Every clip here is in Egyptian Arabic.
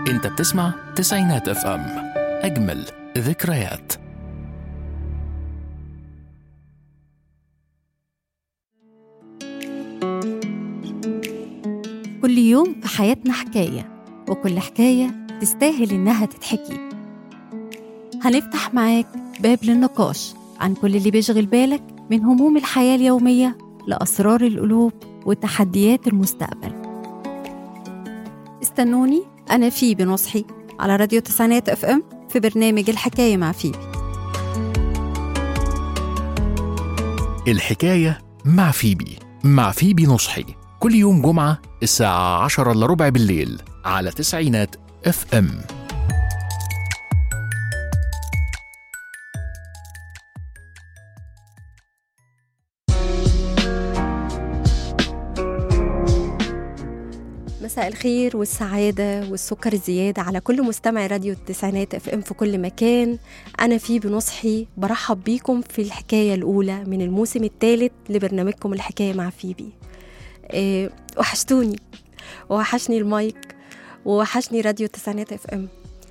انت بتسمع تسعينات اف ام اجمل ذكريات كل يوم في حياتنا حكاية وكل حكاية تستاهل إنها تتحكي هنفتح معاك باب للنقاش عن كل اللي بيشغل بالك من هموم الحياة اليومية لأسرار القلوب وتحديات المستقبل استنوني أنا فيبي نصحي على راديو تسعينات اف ام في برنامج الحكاية مع فيبي الحكاية مع فيبي مع فيبي نصحي كل يوم جمعة الساعة عشرة إلا ربع بالليل على تسعينات اف ام مساء الخير والسعادة والسكر الزيادة على كل مستمع راديو التسعينات اف ام في كل مكان أنا في بنصحي برحب بيكم في الحكاية الأولى من الموسم الثالث لبرنامجكم الحكاية مع فيبي إيه وحشتوني ووحشني المايك ووحشني راديو التسعينات اف ام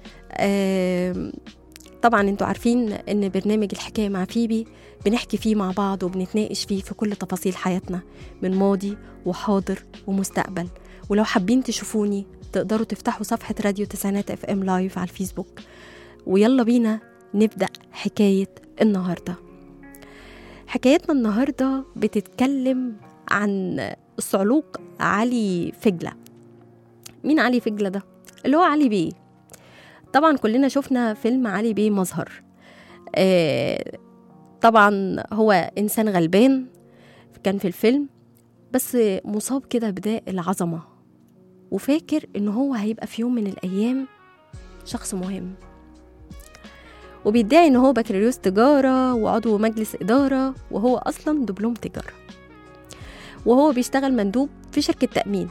إيه طبعا انتوا عارفين ان برنامج الحكاية مع فيبي بنحكي فيه مع بعض وبنتناقش فيه في كل تفاصيل حياتنا من ماضي وحاضر ومستقبل ولو حابين تشوفوني تقدروا تفتحوا صفحة راديو تسعينات اف ام لايف على الفيسبوك ويلا بينا نبدأ حكاية النهاردة حكايتنا النهاردة بتتكلم عن الصعلوق علي فجلة مين علي فجلة ده؟ اللي هو علي بيه طبعا كلنا شفنا فيلم علي بيه مظهر آه طبعا هو إنسان غلبان كان في الفيلم بس مصاب كده بداء العظمة وفاكر إن هو هيبقى في يوم من الأيام شخص مهم وبيدعي إن هو بكالوريوس تجارة وعضو مجلس إدارة وهو أصلا دبلوم تجارة وهو بيشتغل مندوب في شركة تأمين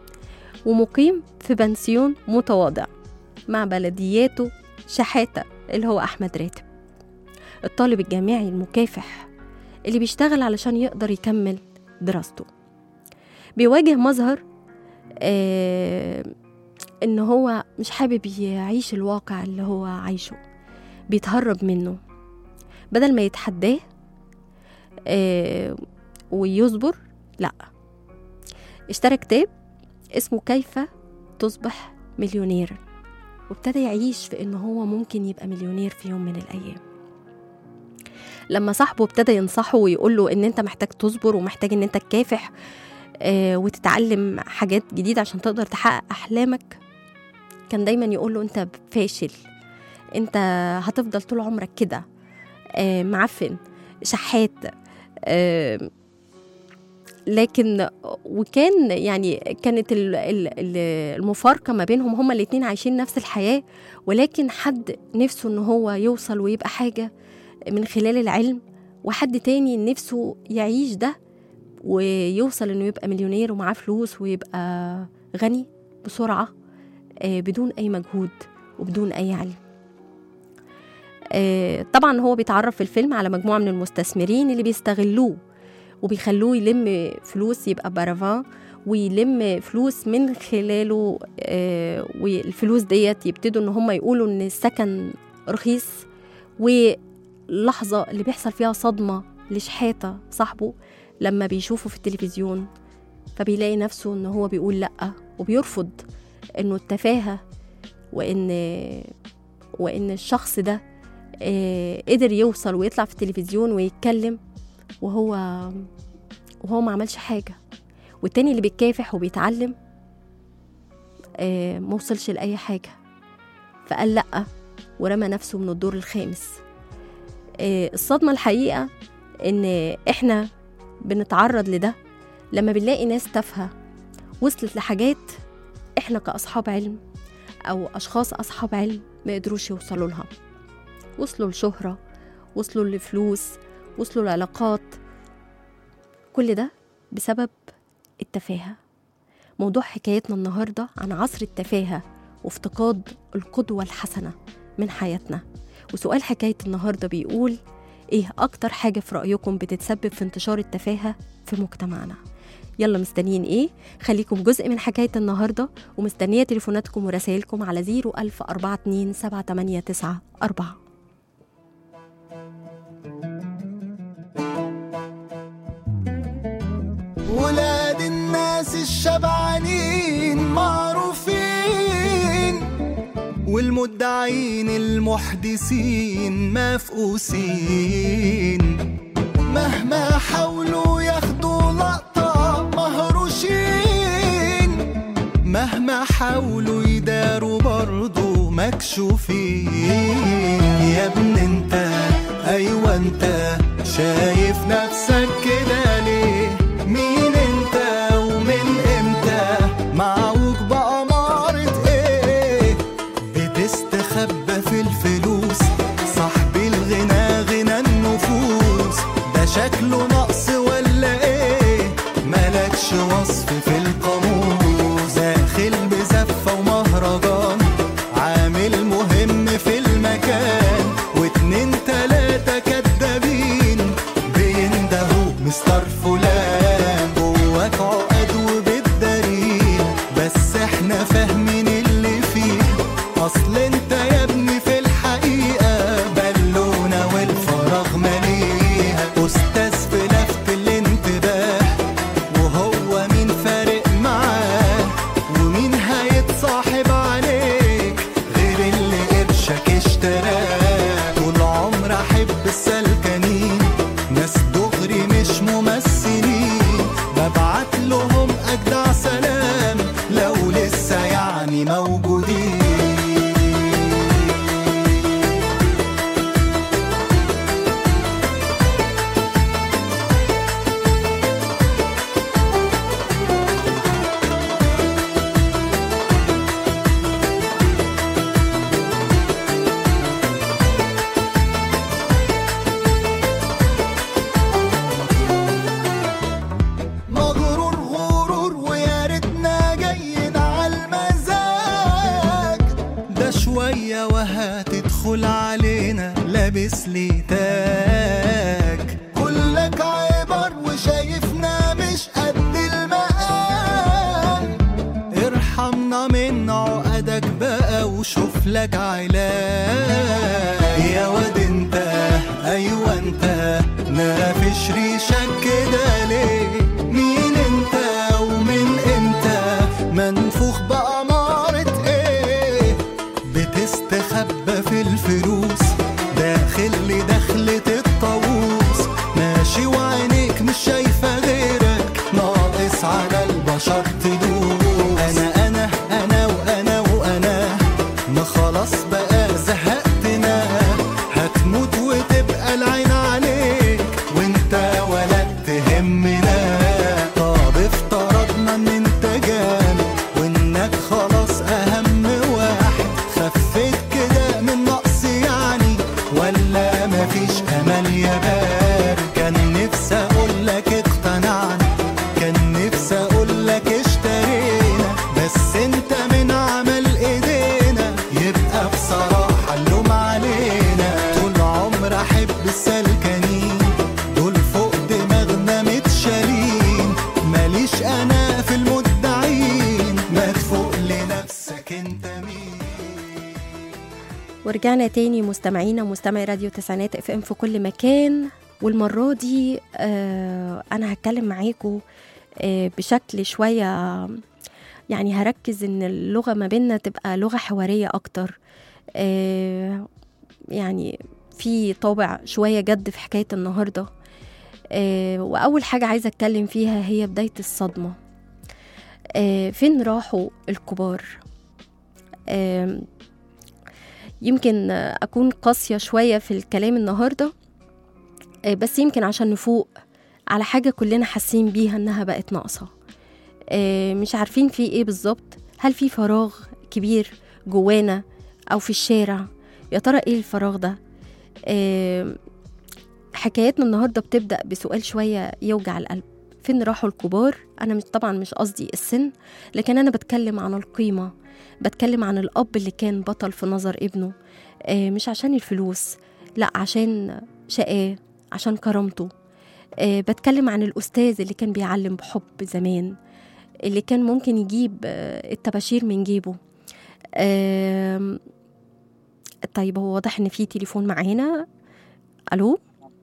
ومقيم في بنسيون متواضع مع بلدياته شحاتة اللي هو أحمد راتب الطالب الجامعي المكافح اللي بيشتغل علشان يقدر يكمل دراسته بيواجه مظهر آه ان هو مش حابب يعيش الواقع اللي هو عايشه بيتهرب منه بدل ما يتحداه آه ويصبر لا اشترى كتاب اسمه كيف تصبح مليونيرا وابتدى يعيش في ان هو ممكن يبقى مليونير في يوم من الايام لما صاحبه ابتدى ينصحه ويقول له ان انت محتاج تصبر ومحتاج ان انت تكافح آه وتتعلم حاجات جديدة عشان تقدر تحقق أحلامك كان دايما يقول له انت فاشل انت هتفضل طول عمرك كده آه معفن شحات آه لكن وكان يعني كانت المفارقة ما بينهم هما الاتنين عايشين نفس الحياة ولكن حد نفسه ان هو يوصل ويبقى حاجة من خلال العلم وحد تاني نفسه يعيش ده ويوصل انه يبقى مليونير ومعاه فلوس ويبقى غني بسرعة بدون أي مجهود وبدون أي علم طبعا هو بيتعرف في الفيلم على مجموعة من المستثمرين اللي بيستغلوه وبيخلوه يلم فلوس يبقى بارافان ويلم فلوس من خلاله والفلوس ديت يبتدوا ان هم يقولوا ان السكن رخيص واللحظة اللي بيحصل فيها صدمة لشحاتة صاحبه لما بيشوفه في التلفزيون فبيلاقي نفسه ان هو بيقول لأ وبيرفض انه التفاهة وان وان الشخص ده قدر يوصل ويطلع في التلفزيون ويتكلم وهو وهو ما عملش حاجة والتاني اللي بيتكافح وبيتعلم ما وصلش لأي حاجة فقال لأ ورمى نفسه من الدور الخامس الصدمة الحقيقة إن إحنا بنتعرض لده لما بنلاقي ناس تافهة وصلت لحاجات إحنا كأصحاب علم أو أشخاص أصحاب علم ما قدروش يوصلوا لها وصلوا لشهرة وصلوا لفلوس وصلوا لعلاقات كل ده بسبب التفاهة موضوع حكايتنا النهاردة عن عصر التفاهة وافتقاد القدوة الحسنة من حياتنا وسؤال حكاية النهاردة بيقول إيه أكتر حاجة في رأيكم بتتسبب في انتشار التفاهة في مجتمعنا يلا مستنيين ايه خليكم جزء من حكايه النهارده ومستنيه تليفوناتكم ورسائلكم على 010427894 ولاد الناس الشبعانين معروفين والمدعين المحدثين مفقوسين مهما حاولوا ياخدوا لقطة مهروشين مهما حاولوا يداروا برضو مكشوفين يا ابن انت ايوه انت شايف نفسك كده ليه مين انت ومن امتى معوج بأمارة ايه بتستخبى في الفلوس صاحب الغنى غنى النفوس ده شكله نقص ولا ايه ملكش وصف في القاموس داخل بزفة ومهرجان عامل مهم في المكان واتنين تلاتة كدابين بيندهوا مستر فلان جواك عقد وبالدليل بس احنا فاهمين اللي فيه اصل انت يا ابني في الحقيقة بالونة والفراغ مليها استاذ في لفت الانتباه وهو مين فارق معاه ومين هيتصاحب عليك غير اللي قرشك اشتراه طول عمر احب السلكانين ناس دغري مش ممثلين ببعت لهم اجدع سلام لو لسه يعني موجودين مغرور غرور ويا ريتنا جايين على المزاج ده شوية وهتدخل علينا لابس لي تاج كلك عبر وشايفنا مش قد المقام ارحمنا من عقدك بقى وشوف لك علاج يا واد انت ايوه انت نافش ريشك كده ليه مين انت ومن امتى منفوخ بأمارة ايه بتستخبى في الفلوس داخل لدخلة الطاووس ماشي وعينيك مش شايفة غيرك ناقص على البشر تدوس انا انا انا وانا وانا ما خلاص بقى زهقتنا هتموت وتبقى العين عليك وانت ولا تهمنا طب افترضنا ان انت جامد وانك خلاص اهم واحد خفيت كده من نقص يعني ولا مفيش امل يا بارد كان نفسي اقول لك اقتنعنا كان نفسي اقول لك اشترينا بس انت من عمل ايدينا يبقى بصراحة اللوم علينا طول عمر احب السلكانين دول فوق دماغنا متشالين ماليش انا في المدعين ما تفوق لنفسك انت مين ورجعنا تاني مستمعينا مستمعي راديو تسعينات اف ام في كل مكان والمرة دي آه أنا هتكلم معاكم آه بشكل شوية يعني هركز إن اللغة ما بيننا تبقى لغة حوارية أكتر آه يعني في طابع شوية جد في حكاية النهاردة آه وأول حاجة عايزة أتكلم فيها هي بداية الصدمة آه فين راحوا الكبار آه يمكن أكون قاسية شوية في الكلام النهاردة آه، بس يمكن عشان نفوق على حاجة كلنا حاسين بيها إنها بقت ناقصة آه، مش عارفين في إيه بالظبط هل في فراغ كبير جوانا أو في الشارع يا ترى إيه الفراغ ده آه، حكايتنا النهاردة بتبدأ بسؤال شوية يوجع القلب فين راحوا الكبار أنا مش طبعا مش قصدي السن لكن أنا بتكلم عن القيمة بتكلم عن الأب اللي كان بطل في نظر ابنه آه، مش عشان الفلوس لا عشان شقاه عشان كرامته آه بتكلم عن الأستاذ اللي كان بيعلم بحب زمان اللي كان ممكن يجيب آه الطباشير من جيبه آم، طيب هو واضح ان في تليفون معانا الو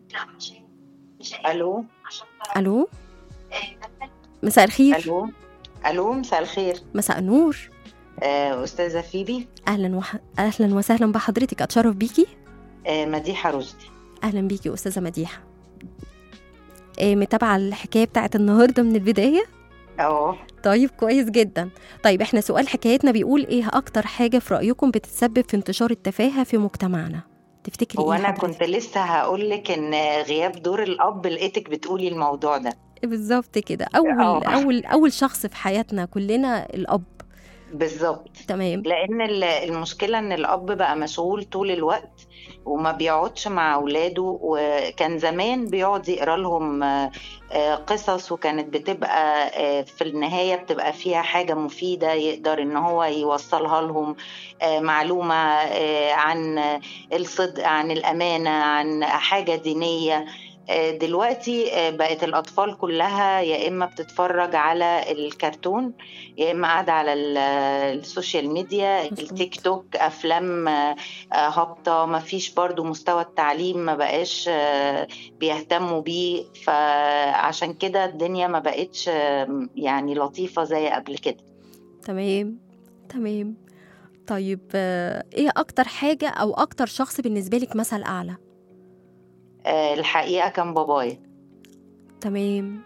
الو الو مساء الخير الو الو مساء الخير مساء النور آه، استاذه فيبي اهلا وح... اهلا وسهلا بحضرتك اتشرف بيكي آه، مديحه رشدي اهلا بيكي استاذه مديحه إيه متابعه الحكايه بتاعت النهارده من البدايه اه طيب كويس جدا طيب احنا سؤال حكايتنا بيقول ايه اكتر حاجه في رايكم بتتسبب في انتشار التفاهه في مجتمعنا تفتكري هو ايه انا حضرتك؟ كنت لسه هقول لك ان غياب دور الاب لقيتك بتقولي الموضوع ده بالظبط كده اول آه. اول اول شخص في حياتنا كلنا الاب بالظبط تمام لان ال- المشكله ان الاب بقى مشغول طول الوقت وما بيقعدش مع اولاده وكان زمان بيقعد يقرا لهم آه، آه، قصص وكانت بتبقى آه، في النهايه بتبقى فيها حاجه مفيده يقدر ان هو يوصلها لهم آه، معلومه آه، عن الصدق عن الامانه عن حاجه دينيه آه، دلوقتي آه، بقت الأطفال كلها يا إما بتتفرج على الكرتون يا إما قاعدة على ال- السوشيال ميديا مظبوط. التيك توك أفلام آه، آه، هابطة ما فيش برضو مستوى التعليم ما بقاش آه، بيهتموا بيه فعشان كده الدنيا ما بقتش آه، يعني لطيفة زي قبل كده تمام تمام طيب آه، ايه اكتر حاجه او اكتر شخص بالنسبه لك مثل اعلى آه، الحقيقة كان بابايا تمام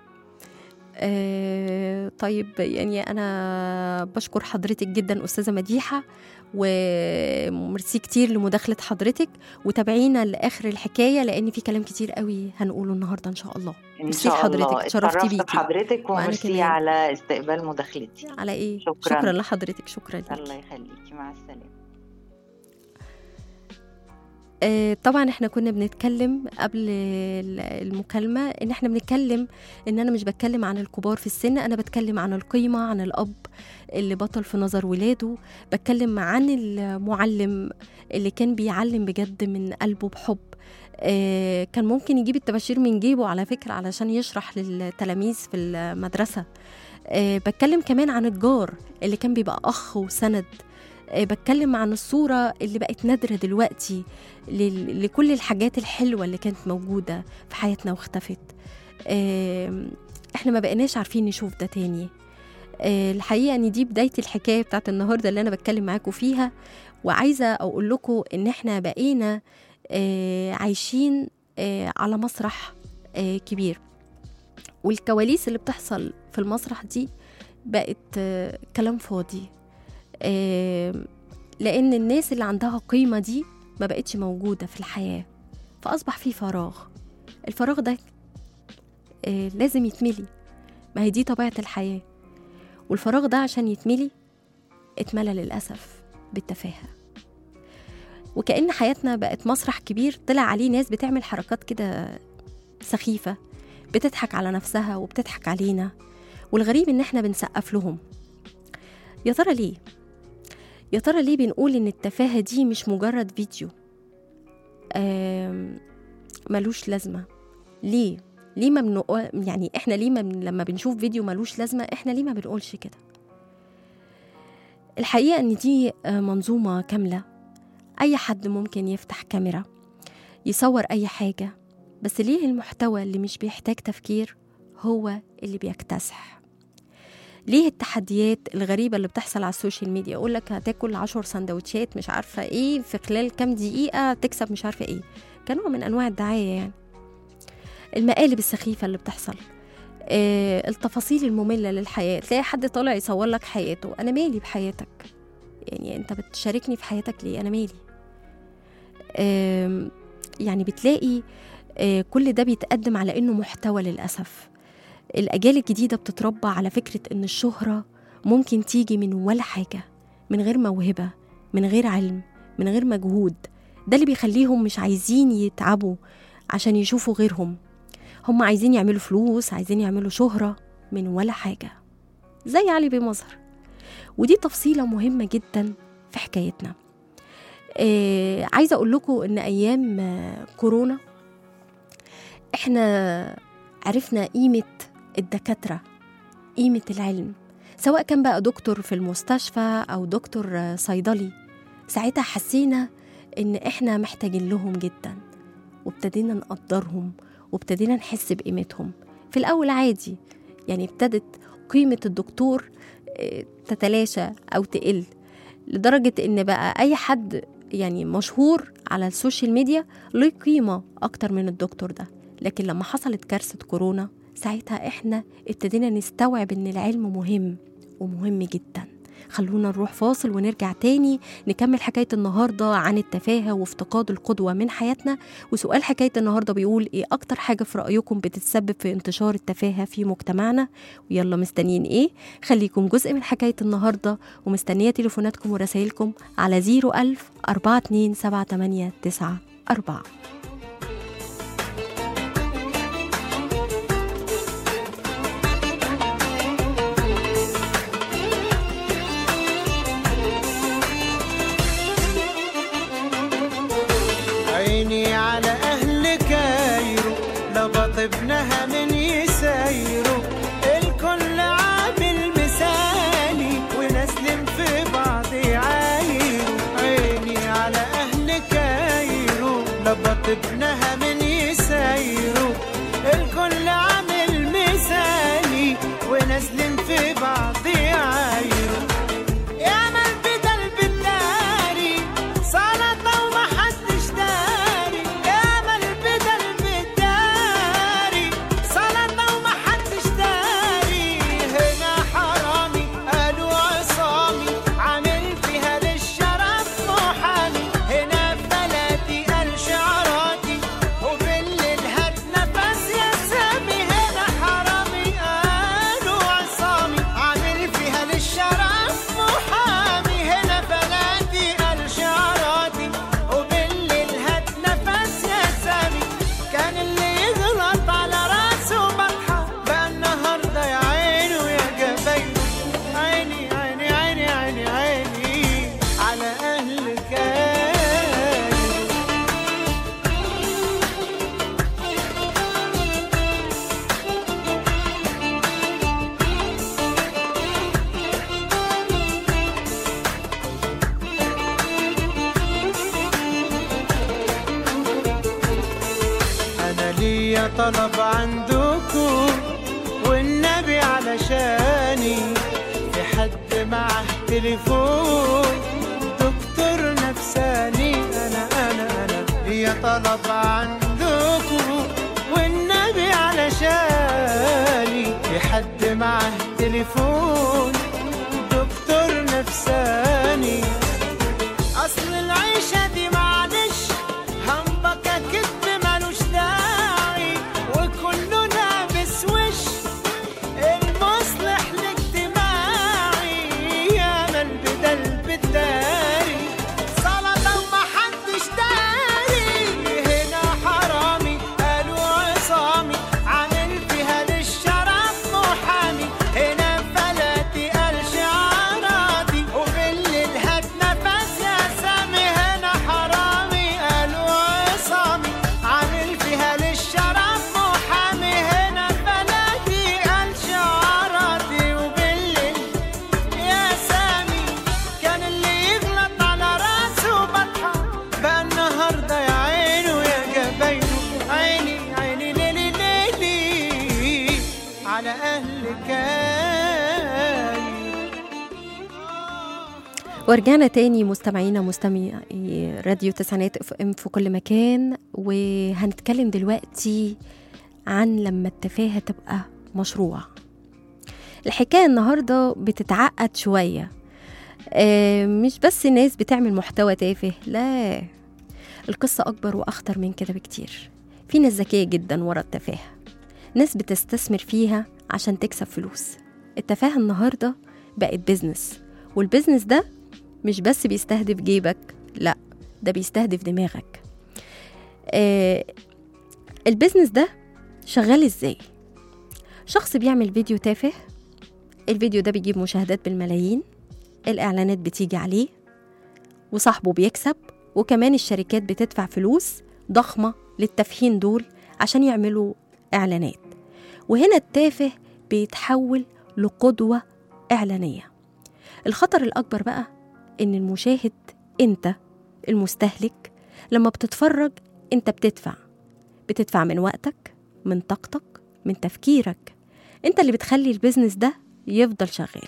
آه طيب يعني انا بشكر حضرتك جدا استاذه مديحه وميرسي كتير لمداخله حضرتك وتابعينا لاخر الحكايه لان في كلام كتير قوي هنقوله النهارده ان شاء الله إن ميرسي شاء لحضرتك، الله اتشرفت اتشرفت بيكي. بحضرتك وأنا وميرسي كمان. على استقبال مداخلتي على ايه شكراً. شكرا لحضرتك شكرا لك الله يخليكي مع السلامة آه، طبعا احنا كنا بنتكلم قبل ال- المكالمة ان احنا بنتكلم ان انا مش بتكلم عن الكبار في السن انا بتكلم عن القيمة عن الاب اللي بطل في نظر ولاده بتكلم عن المعلم اللي كان بيعلم بجد من قلبه بحب آه، كان ممكن يجيب الطباشير من جيبه على فكرة علشان يشرح للتلاميذ في المدرسة آه، بتكلم كمان عن الجار اللي كان بيبقى أخ وسند آه، بتكلم عن الصورة اللي بقت نادرة دلوقتي لل- لكل الحاجات الحلوة اللي كانت موجودة في حياتنا واختفت آم، احنا ما بقيناش عارفين نشوف ده تاني آه، الحقيقة ان دي بداية الحكاية بتاعت النهاردة اللي انا بتكلم معاكم فيها وعايزة اقول لكم ان احنا بقينا آه، عايشين آه، على مسرح آه، كبير والكواليس اللي بتحصل في المسرح دي بقت آه، كلام فاضي آم، لان الناس اللي عندها قيمة دي ما بقتش موجودة في الحياة فأصبح في فراغ الفراغ ده آه لازم يتملي ما هي دي طبيعة الحياة والفراغ ده عشان يتملي اتملى للأسف بالتفاهة وكأن حياتنا بقت مسرح كبير طلع عليه ناس بتعمل حركات كده سخيفة بتضحك على نفسها وبتضحك علينا والغريب ان احنا بنسقف لهم يا ترى ليه يا ترى ليه بنقول ان التفاهة دي مش مجرد فيديو آم، ملوش لازمة ليه ليه ما بنقو... يعني احنا ليه ما بن... لما بنشوف فيديو ملوش لازمة احنا ليه ما بنقولش كده الحقيقة ان دي آه، منظومة كاملة اي حد ممكن يفتح كاميرا يصور اي حاجة بس ليه المحتوى اللي مش بيحتاج تفكير هو اللي بيكتسح ليه التحديات الغريبة اللي بتحصل على السوشيال ميديا يقول لك هتاكل عشر سندوتشات مش عارفة ايه في خلال كام دقيقة تكسب مش عارفة ايه كنوع من انواع الدعاية يعني المقالب السخيفة اللي بتحصل آه التفاصيل المملة للحياة تلاقي حد طالع يصور لك حياته أنا مالي بحياتك يعني أنت بتشاركني في حياتك ليه أنا مالي آم، يعني بتلاقي آه كل ده بيتقدم على إنه محتوى للأسف الأجيال الجديدة بتتربى على فكرة إن الشهرة ممكن تيجي من ولا حاجة من غير موهبة من غير علم من غير مجهود ده اللي بيخليهم مش عايزين يتعبوا عشان يشوفوا غيرهم هم عايزين يعملوا فلوس عايزين يعملوا شهرة من ولا حاجة زي علي بيه مظهر ودي تفصيلة مهمة جدا في حكايتنا آه عايزة أقول لكم إن أيام آه، كورونا إحنا عرفنا قيمة الدكاترة قيمة العلم سواء كان بقى دكتور في المستشفى أو دكتور آه، صيدلي ساعتها حسينا إن إحنا محتاجين لهم جدا وابتدينا نقدرهم وابتدينا نحس بقيمتهم في الأول عادي يعني ابتدت قيمة الدكتور آه، تتلاشى أو تقل لدرجة إن بقى أي حد يعني مشهور على السوشيال ميديا له قيمة أكتر من الدكتور ده لكن لما حصلت كارثة كورونا ساعتها إحنا ابتدينا نستوعب إن العلم مهم ومهم جدا خلونا نروح فاصل ونرجع تاني نكمل حكاية النهاردة عن التفاهة وافتقاد القدوة من حياتنا وسؤال حكاية النهاردة بيقول إيه أكتر حاجة في رأيكم بتتسبب في انتشار التفاهة في مجتمعنا ويلا مستنيين إيه خليكم جزء من حكاية النهاردة ومستنية تليفوناتكم ورسائلكم على 01000 4278994 عيني على أهل كايرو لبط ابنها من يسايرو الكل عامل مثالي ونسلم في بعض عايرو عيني على أهل كايرو لبط ابنها من يسايرو الكل عامل مثالي ونسلم في بعض عايرو يا من بدل بالداري سلطة ومحدش داري يا من بدل بالداري سلطة ومحدش داري هنا حرامي قالوا عصامي عامل فيها للشرف محامي هنا في بلدي قال شعراتي وبالليل هات نفس يا سامي هنا حرامي قالوا عصامي عامل فيها للشرف محامي هنا بلدي قال شعراتي وبالليل هات نفس يا سامي كان اللي يغلط على راسه بطحة بقى النهارده يا عيني ويا جبينه عيني عيني عيني عيني عيني على أهل كايرو أنا ليا طلب عندكم والنبي علشاني في حد معه تليفون دكتور نفساني أنا أنا أنا ليا طلب عندكم والنبي علشاني في حد معه تليفون دكتور نفساني اصل العيشة دي معلش همبكة كدب ملوش داعي وكله لابس وش المصلح الاجتماعي يا من بدل بالداري سلطة ومحدش داري هنا حرامي قالوا عصامي عامل فيها للشرف محامي هنا فلاتي قال شعراتي وبالليل هات نفس يا سامي هنا حرامي قالوا عصامي عامل فيها للشرف محامي هنا فلاتي قال شعراتي وبالليل يا سامي كان اللي يغلط على راسه بطحة بقى النهارده يا عيني ويا جبينه عيني عيني ليلي ليلي على أهل كايرو ورجعنا تاني مستمعينا مستمعي راديو تسعينات اف ام في كل مكان وهنتكلم دلوقتي عن لما التفاهة تبقى مشروع الحكاية النهاردة بتتعقد شوية آه، مش بس ناس بتعمل محتوى تافه لا القصة أكبر وأخطر من كده بكتير في ناس ذكية جدا ورا التفاهة ناس بتستثمر فيها عشان تكسب فلوس التفاهة النهاردة بقت بيزنس والبيزنس ده مش بس بيستهدف جيبك لا ده بيستهدف دماغك آه البيزنس ده شغال ازاي شخص بيعمل فيديو تافه الفيديو ده بيجيب مشاهدات بالملايين الإعلانات بتيجي عليه وصاحبه بيكسب وكمان الشركات بتدفع فلوس ضخمة للتفهين دول عشان يعملوا إعلانات وهنا التافه بيتحول لقدوة إعلانية الخطر الأكبر بقى إن المشاهد أنت المستهلك لما بتتفرج أنت بتدفع بتدفع من وقتك من طاقتك من تفكيرك أنت اللي بتخلي البيزنس ده يفضل شغال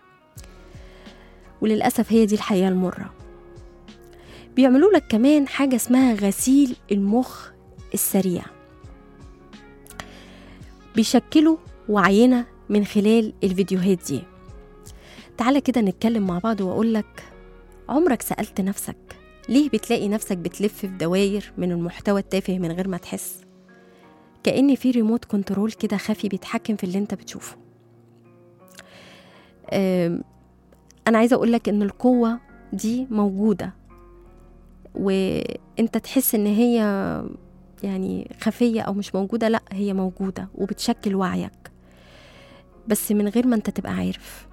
وللأسف هي دي الحقيقة المرة بيعملوا لك كمان حاجة اسمها غسيل المخ السريع بيشكلوا وعينا من خلال الفيديوهات دي تعالى كده نتكلم مع بعض وأقول لك عمرك سألت نفسك ليه بتلاقي نفسك بتلف في دواير من المحتوى التافه من غير ما تحس كأن في ريموت كنترول كده خفي بيتحكم في اللي انت بتشوفه أم، أنا عايزة أقولك إن القوة دي موجودة وانت تحس ان هي يعني خفية او مش موجودة لا هي موجودة وبتشكل وعيك بس من غير ما انت تبقى عارف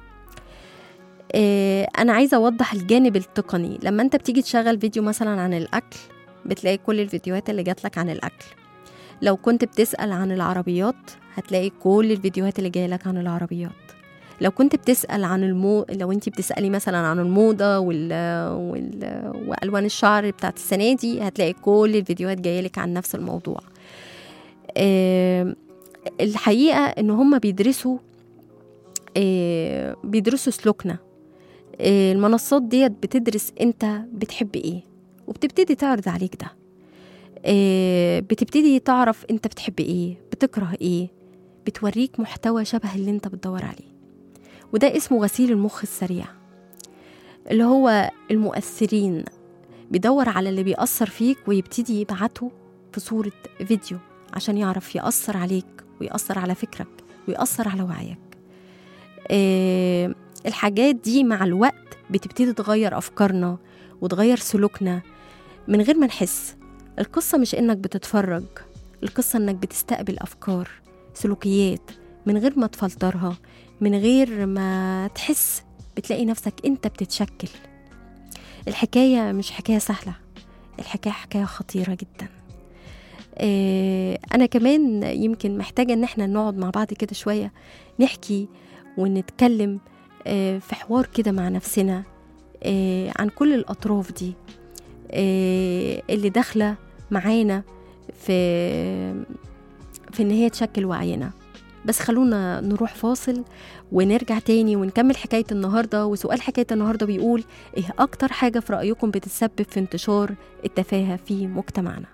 آه، انا عايزة اوضح الجانب التقني لما انت بتيجي تشغل فيديو مثلا عن الاكل بتلاقي كل الفيديوهات اللي جاتلك عن الاكل لو كنت بتسأل عن العربيات هتلاقي كل الفيديوهات اللي جايلك عن العربيات لو كنت بتسأل عن المو لو انت بتسألي مثلا عن الموضة وال... وال... وألوان الشعر بتاعت السنة دي هتلاقي كل الفيديوهات جايلك عن نفس الموضوع آه، الحقيقة ان هم بيدرسوا آه، بيدرسوا سلوكنا آه، المنصات ديت بتدرس انت بتحب ايه وبتبتدي تعرض عليك ده آه، بتبتدي تعرف انت بتحب ايه بتكره ايه بتوريك محتوى شبه اللي انت بتدور عليه وده اسمه غسيل المخ السريع اللي هو المؤثرين بيدور على اللي بيأثر فيك ويبتدي يبعته في صورة فيديو عشان يعرف يأثر عليك ويأثر على فكرك ويأثر على وعيك آه، الحاجات دي مع الوقت بتبتدي تغير أفكارنا وتغير سلوكنا من غير ما نحس القصة مش إنك بتتفرج القصة إنك بتستقبل أفكار سلوكيات من غير ما تفلترها من غير ما تحس بتلاقي نفسك انت بتتشكل الحكاية مش حكاية سهلة الحكاية حكاية خطيرة جدا آه، أنا كمان يمكن محتاجة إن احنا نقعد مع بعض كده شوية نحكي ونتكلم آه، في حوار كده مع نفسنا آه، عن كل الأطراف دي آه، اللي داخلة معانا في في إن هي تشكل وعينا بس خلونا نروح فاصل ونرجع تاني ونكمل حكاية النهاردة وسؤال حكاية النهاردة بيقول إيه أكتر حاجة في رأيكم بتتسبب في انتشار التفاهة في مجتمعنا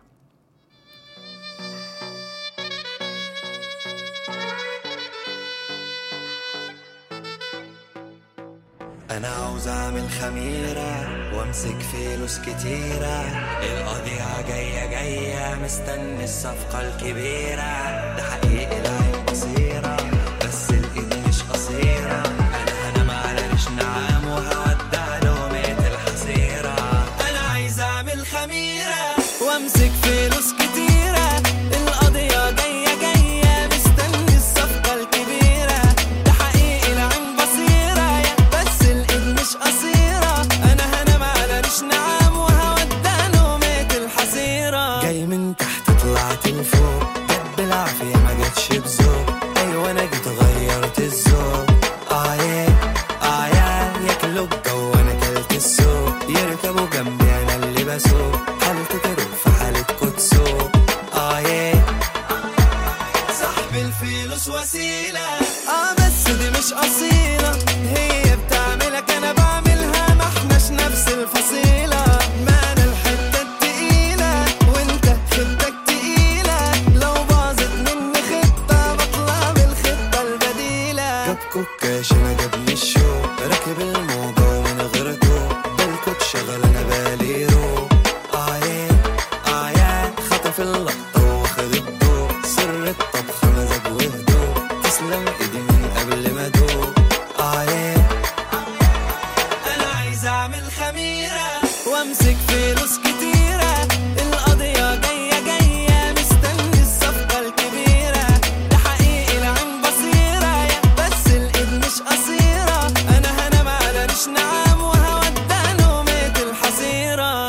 انا عاوز اعمل خميرة وامسك فلوس كتيرة القضية جاية جاية مستني الصفقة الكبيرة ده حقيقي العين بصيرة بس الايد مش قصيرة انا هنام على ريش نعام وهودع لومة الحصيرة انا عايز اعمل خميرة وامسك فلوس كتيرة القضية جاية جاية مستني الصفقة الكبيرة ده حقيقي العين بصيرة بس الايد مش قصيرة انا هنام على ريش نعام وهودع لومة الحصيرة جاي من تحت طلعت لفوق جت بالعافية ما جاتش بذوق ايوه انا جيت غيرت الذوق اه يا اه يا ياكلوا الجو انا كلت السوق يركبوا جنبي انا اللي بسوق حالتي تروح في حالة كتسوق اه يا صاحب الفلوس وسيلة اه بس دي مش أصيلة هي بتعملك أنا بعملها ما احناش نفس الفصيلة ما أنا الحتة التقيلة وأنت خدتك تقيلة لو باظت مني خطة بطلع بالخطة البديلة جاب كوكاش أنا جابني الشوق راكب الموجة ومن غير توق بالكوت شغل أنا بالي روق آه يا آه يا خطف اللقطة واخد الضوء سر الطبخ مزاج وهدوء تسلم ايدي من قبل ما ادوق اه يا انا عايز اعمل خميرة وامسك فلوس كتيرة القضية جاية جاية مستني الصفقة الكبيرة ده حقيقي العين بصيرة بس الايد مش قصيرة انا هنام على ريش نعام وهودع لومة الحصيرة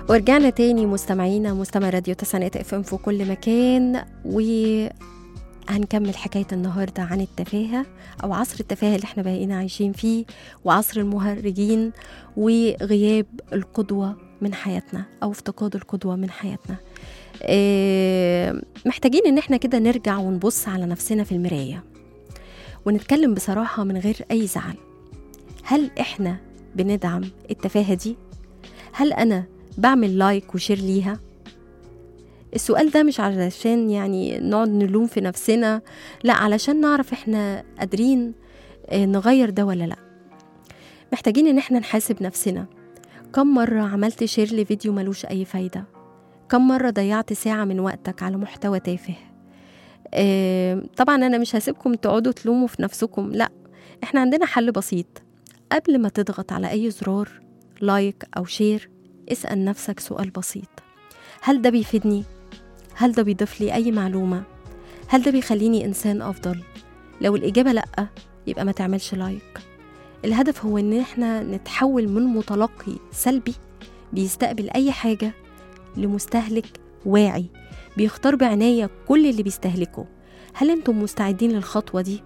ورجعنا تاني مستمعينا مستمع راديو تسعينات اف ام في كل مكان وهنكمل حكاية النهاردة عن التفاهة أو عصر التفاهة اللي احنا بقينا عايشين فيه وعصر المهرجين وغياب القدوة من حياتنا أو افتقاد القدوة من حياتنا اه محتاجين ان احنا كده نرجع ونبص على نفسنا في المراية ونتكلم بصراحة من غير أي زعل هل احنا بندعم التفاهة دي؟ هل أنا بعمل لايك وشير ليها السؤال ده مش علشان يعني نقعد نلوم في نفسنا لا علشان نعرف احنا قادرين آه، نغير ده ولا لا محتاجين ان احنا نحاسب نفسنا كم مرة عملت شير لفيديو ملوش أي فايدة كم مرة ضيعت ساعة من وقتك على محتوى تافه آه، طبعا أنا مش هسيبكم تقعدوا تلوموا في نفسكم لا احنا عندنا حل بسيط قبل ما تضغط على أي زرار لايك أو شير اسأل نفسك سؤال بسيط هل ده بيفيدني؟ هل ده بيضيف لي أي معلومة؟ هل ده بيخليني إنسان أفضل؟ لو الإجابة لأ يبقى ما تعملش لايك الهدف هو إن إحنا نتحول من متلقي سلبي بيستقبل أي حاجة لمستهلك واعي بيختار بعناية كل اللي بيستهلكه هل انتم مستعدين للخطوة دي؟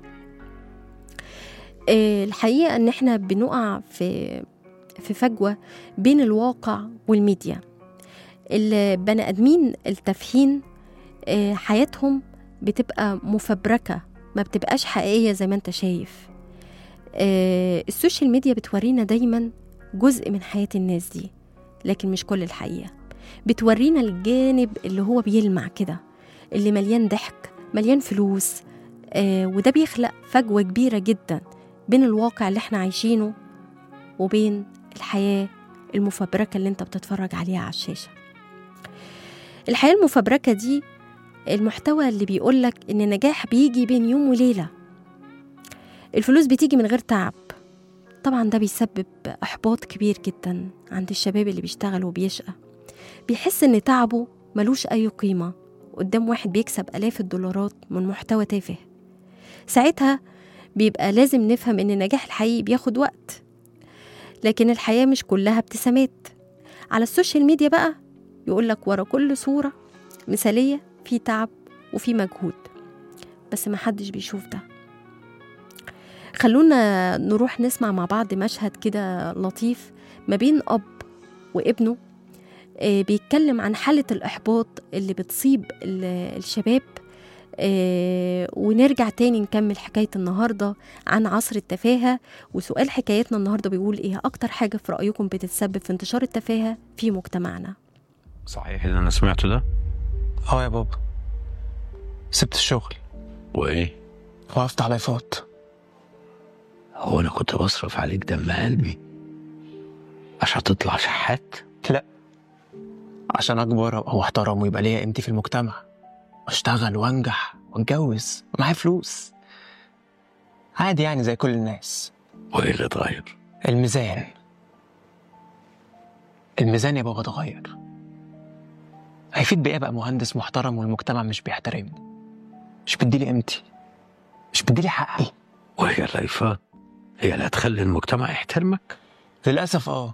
آه، الحقيقة ان احنا بنقع في في فجوة بين الواقع والميديا البني ادمين التافهين آه، حياتهم بتبقى مفبركة ما بتبقاش حقيقية زي ما انت شايف آه، السوشيال ميديا بتورينا دايما جزء من حياة الناس دي لكن مش كل الحقيقة بتورينا الجانب اللي هو بيلمع كده اللي مليان ضحك مليان فلوس آه وده بيخلق فجوة كبيرة جدا بين الواقع اللي احنا عايشينه وبين الحياة المفبركة اللي انت بتتفرج عليها على الشاشة الحياة المفبركة دي المحتوى اللي بيقولك ان النجاح بيجي بين يوم وليلة الفلوس بتيجي من غير تعب طبعا ده بيسبب احباط كبير جدا عند الشباب اللي بيشتغل وبيشقى بيحس ان تعبه ملوش اي قيمة قدام واحد بيكسب الاف الدولارات من محتوى تافه ساعتها بيبقى لازم نفهم ان النجاح الحقيقي بياخد وقت لكن الحياة مش كلها ابتسامات على السوشيال ميديا بقى يقولك ورا كل صورة مثالية في تعب وفي مجهود بس محدش بيشوف ده خلونا نروح نسمع مع بعض مشهد كده لطيف ما بين أب وابنه آه، بيتكلم عن حالة الإحباط اللي بتصيب ال- الشباب آه، ونرجع تاني نكمل حكاية النهاردة عن عصر التفاهة وسؤال حكايتنا النهاردة بيقول إيه أكتر حاجة في رأيكم بتتسبب في انتشار التفاهة في مجتمعنا صحيح اللي انا سمعته ده اه يا بابا سبت الشغل وايه وقفت على فوت هو انا كنت بصرف عليك دم قلبي عشان تطلع شحات لا عشان اكبر وابقى محترم ويبقى ليا قيمتي في المجتمع واشتغل وانجح واتجوز ومعايا فلوس عادي يعني زي كل الناس وايه اللي اتغير الميزان الميزان يا بابا اتغير هيفيد بإيه بقى مهندس محترم والمجتمع مش بيحترمني مش بيديلي قيمتي مش بيديلي حقي وهي اللايفات هي اللي هتخلي المجتمع يحترمك للأسف اه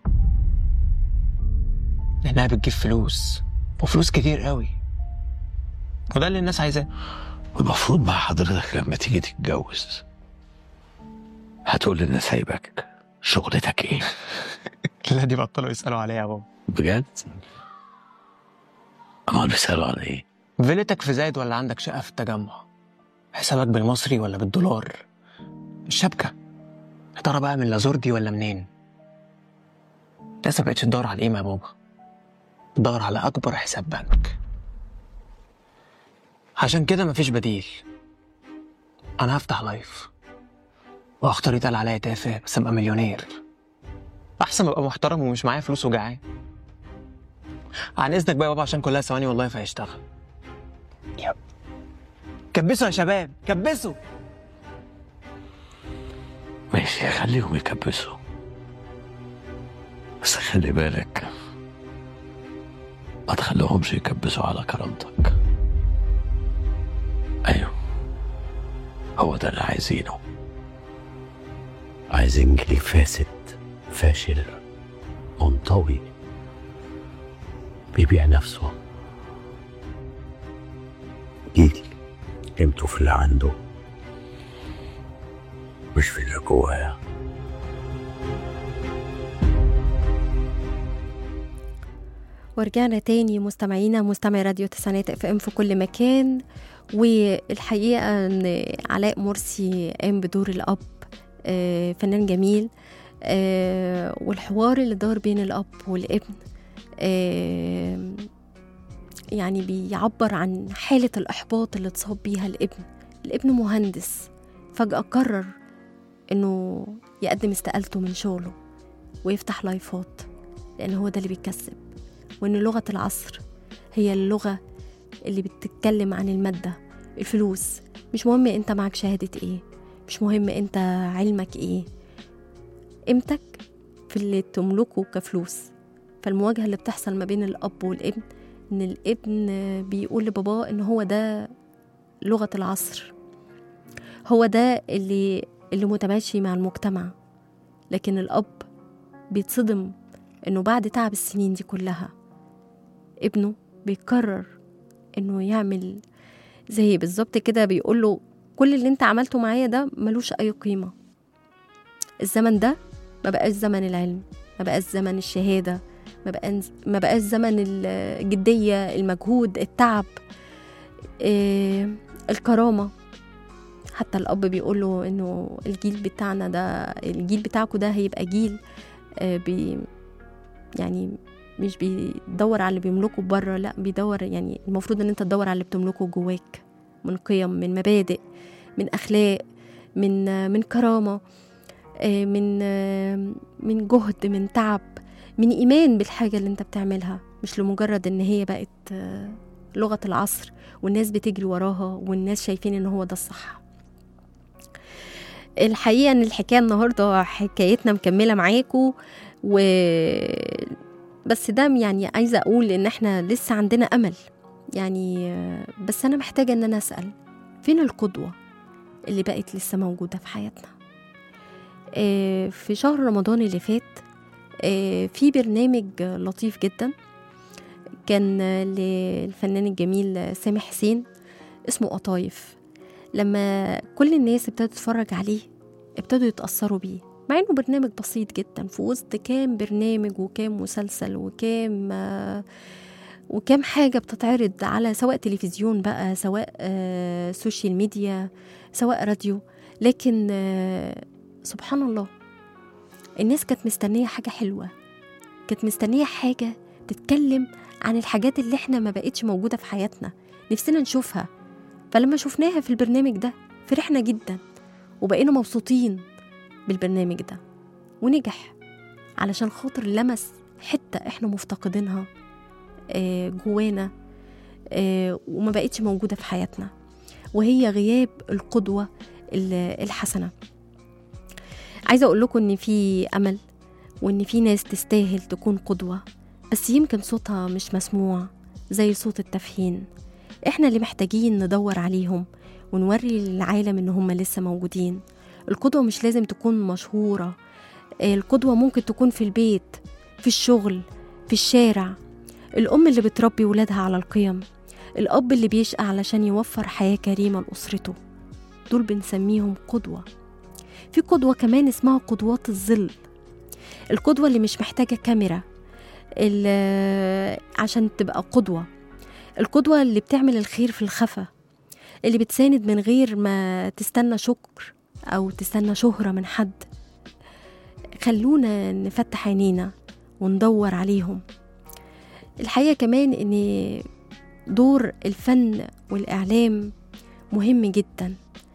لأنها بتجيب فلوس وفلوس كتير قوي وده اللي الناس عايزاه والمفروض مع حضرتك لما تيجي تتجوز هتقول للناس هيبك شغلتك ايه لا دي بطلوا يسألوا عليها يا بابا بجد امال بيسالوا على ايه فيلتك في زايد ولا عندك شقة في التجمع حسابك بالمصري ولا بالدولار الشبكة يا ترى بقى من لازوردي ولا منين لسه بقتش تدور على القيمة يا بابا تدور على أكبر حساب بنك عشان كده مفيش بديل أنا هفتح لايف وهختار يتقال عليا تافه بس أبقى مليونير أحسن أبقى محترم ومش معايا فلوس وجعان عن إذنك بقى يا بابا عشان كلها ثواني والله فهيشتغل يب كبسوا يا شباب كبسوا ماشي خليهم يكبسوا بس خلي بالك ما تخليهمش يكبسوا على كرامتك ايوه هو ده اللي عايزينه عايزين جيل فاسد فاشل منطوي بيبيع نفسه جيل قيمته في اللي عنده مش في اللي جواه ورجعنا تاني مستمعينا مستمعي راديو تسعينات اف ام في كل مكان والحقيقة ان علاء مرسي قام بدور الأب آه، فنان جميل آه، والحوار اللي دار بين الأب والابن آه، يعني بيعبر عن حالة الإحباط اللي اتصاب بيها الابن الابن مهندس فجأة قرر إنه يقدم استقالته من شغله ويفتح لايفات لأن هو ده اللي بيكسب وإن لغة العصر هي اللغة اللي بتتكلم عن المادة الفلوس مش مهم انت معك شهادة ايه مش مهم انت علمك ايه قيمتك في اللي تملكه كفلوس فالمواجهة اللي بتحصل ما بين الأب والابن إن الابن بيقول لباباه إن هو ده لغة العصر هو ده اللي اللي متماشي مع المجتمع لكن الأب بيتصدم إنه بعد تعب السنين دي كلها ابنه بيقرر إنه يعمل زي بالظبط كده بيقول له كل اللي انت عملته معايا ده ملوش أي قيمة الزمن ده ما بقاش زمن العلم ما بقاش زمن الشهادة ما بقاش ما بقاش زمن الجدية المجهود التعب إيه الكرامة حتى الأب بيقول له إنه الجيل بتاعنا ده الجيل بتاعكوا ده هيبقى جيل آه، بي يعني مش بيدور على اللي بيملكه بره لا بيدور يعني المفروض ان انت تدور على اللي بتملكه جواك من قيم من مبادئ من اخلاق من آه، من كرامه آه، من آه، من جهد من تعب من ايمان بالحاجه اللي انت بتعملها مش لمجرد ان هي بقت آه، لغه العصر والناس بتجري وراها والناس شايفين ان هو ده الصح الحقيقه ان الحكايه النهارده حكايتنا مكمله معاكم و بس ده يعني عايزه اقول ان احنا لسه عندنا امل يعني آه، بس انا محتاجه ان انا اسال فين القدوه اللي بقت لسه موجوده في حياتنا آه، في شهر رمضان اللي فات آه، في برنامج لطيف جدا كان آه، للفنان الجميل آه، سامح حسين اسمه قطايف لما كل الناس ابتدت تتفرج عليه ابتدوا يتأثروا بيه مع انه برنامج بسيط جدا في وسط كام برنامج وكام مسلسل وكام آه، وكام حاجة بتتعرض على سواء تلفزيون بقى سواء آه، سوشيال ميديا سواء راديو لكن آه، سبحان الله الناس كانت مستنية حاجة حلوة كانت مستنية حاجة تتكلم عن الحاجات اللي احنا ما بقتش موجودة في حياتنا نفسنا نشوفها فلما شفناها في البرنامج ده فرحنا جدا وبقينا مبسوطين بالبرنامج ده ونجح علشان خاطر لمس حتة احنا مفتقدينها آه، جوانا آه، وما بقتش موجودة في حياتنا وهي غياب القدوة ال- الحسنة عايزة أقول لكم إن في أمل وإن في ناس تستاهل تكون قدوة بس يمكن صوتها مش مسموع زي صوت التفهين إحنا اللي محتاجين ندور عليهم ونوري للعالم إن هم لسه موجودين القدوة مش لازم تكون مشهورة آه، القدوة ممكن تكون في البيت في الشغل في الشارع الأم اللي بتربي ولادها على القيم الأب اللي بيشقى علشان يوفر حياة كريمة لأسرته دول بنسميهم قدوة في قدوة كمان اسمها قدوات الظل القدوة اللي مش محتاجة كاميرا ال- عشان تبقى قدوة القدوة اللي بتعمل الخير في الخفا اللي بتساند من غير ما تستنى شكر أو تستنى شهرة من حد خلونا نفتح عينينا وندور عليهم الحقيقة كمان إن دور الفن والإعلام مهم جدا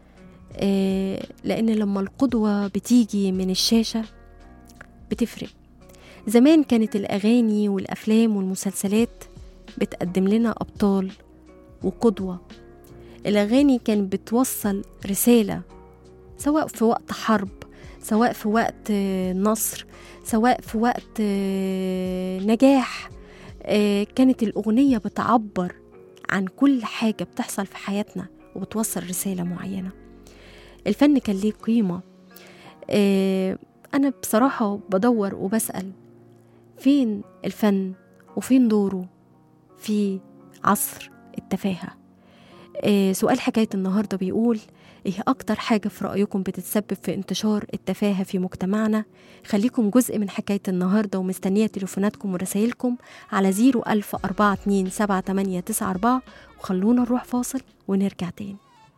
آه، لأن لما القدوة بتيجي من الشاشة بتفرق زمان كانت الأغاني والأفلام والمسلسلات بتقدم لنا أبطال وقدوة الأغاني كانت بتوصل رسالة سواء في وقت حرب سواء في وقت آه، نصر سواء في وقت آه، نجاح آه، كانت الأغنية بتعبر عن كل حاجة بتحصل في حياتنا وبتوصل رسالة معينة الفن كان ليه قيمة آه، أنا بصراحة بدور وبسأل فين الفن وفين دوره في عصر التفاهة آه، سؤال حكاية النهاردة بيقول ايه أكتر حاجة في رأيكم بتتسبب في انتشار التفاهة في مجتمعنا خليكم جزء من حكاية النهاردة ومستنية تليفوناتكم ورسايلكم على 010427894 وخلونا نروح فاصل ونرجع تاني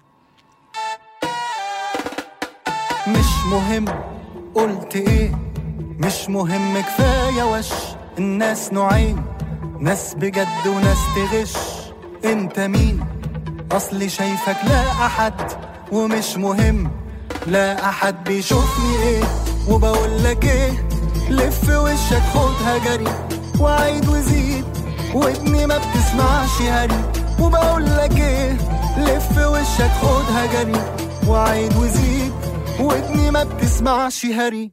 مش مهم قلت ايه مش مهم كفاية وش الناس نوعين ناس بجد وناس تغش انت مين اصلي شايفك لا احد ومش مهم لا احد بيشوفني ايه وبقول لك ايه لف وشك خدها جري وعيد وزيد ودني ما بتسمعش هري وبقول لك ايه لف وشك خدها جري وعيد وزيد ودني ما بتسمعش هري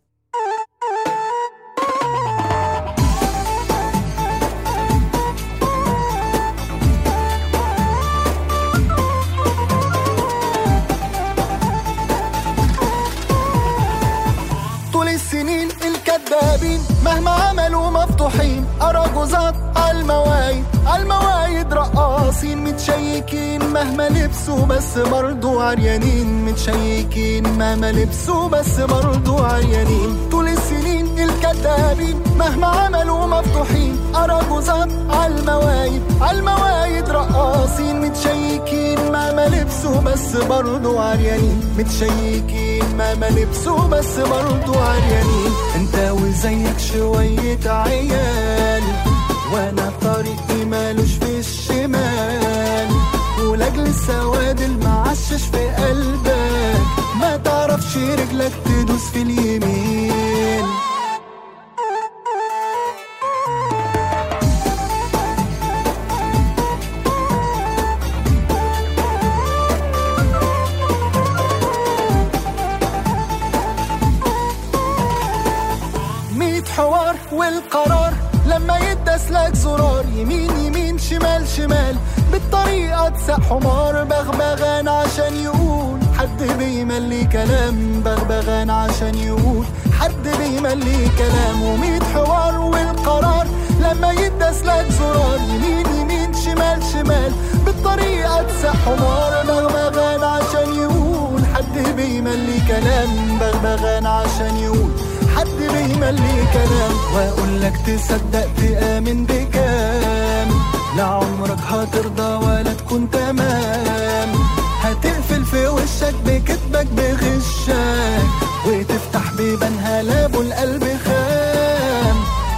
طول السنين الكدابين مهما عملوا مفتوحين أراجوزات عالموايد عالموايد رقاصين متشيكين مهما لبسوا بس برضو عريانين متشيكين مهما لبسوا بس برضو عريانين طول السنين الكدابين مهما عملوا مفتوحين أراجوزات عالموايد عالموايد رقاصين متشيكين مهما لبسوا بس برضو عريانين متشيكين مهما لبسوا بس برضو عريانين انت وزيك شوية عيال وانا طريقي مالوش في الشمال ولاجل السواد المعشش في قلبك ما تعرفش رجلك تدوس في اليمين ميت حوار والقرار لما يدس لك زرار يمين يمين شمال شمال بالطريقة تسق حمار بغبغان عشان يقول حد بيملي كلام بغبغان عشان يقول حد بيملي كلام وميت حوار والقرار لما يدس لك زرار يمين يمين شمال شمال بالطريقة تسق حمار بغبغان عشان يقول حد بيملي كلام بغبغان عشان يقول حد بيملي كلام واقول لك تصدق تآمن بكام لا عمرك هترضى ولا تكون تمام هتقفل في وشك بكتبك بغشك وتفتح بيبانها لابو القلب خام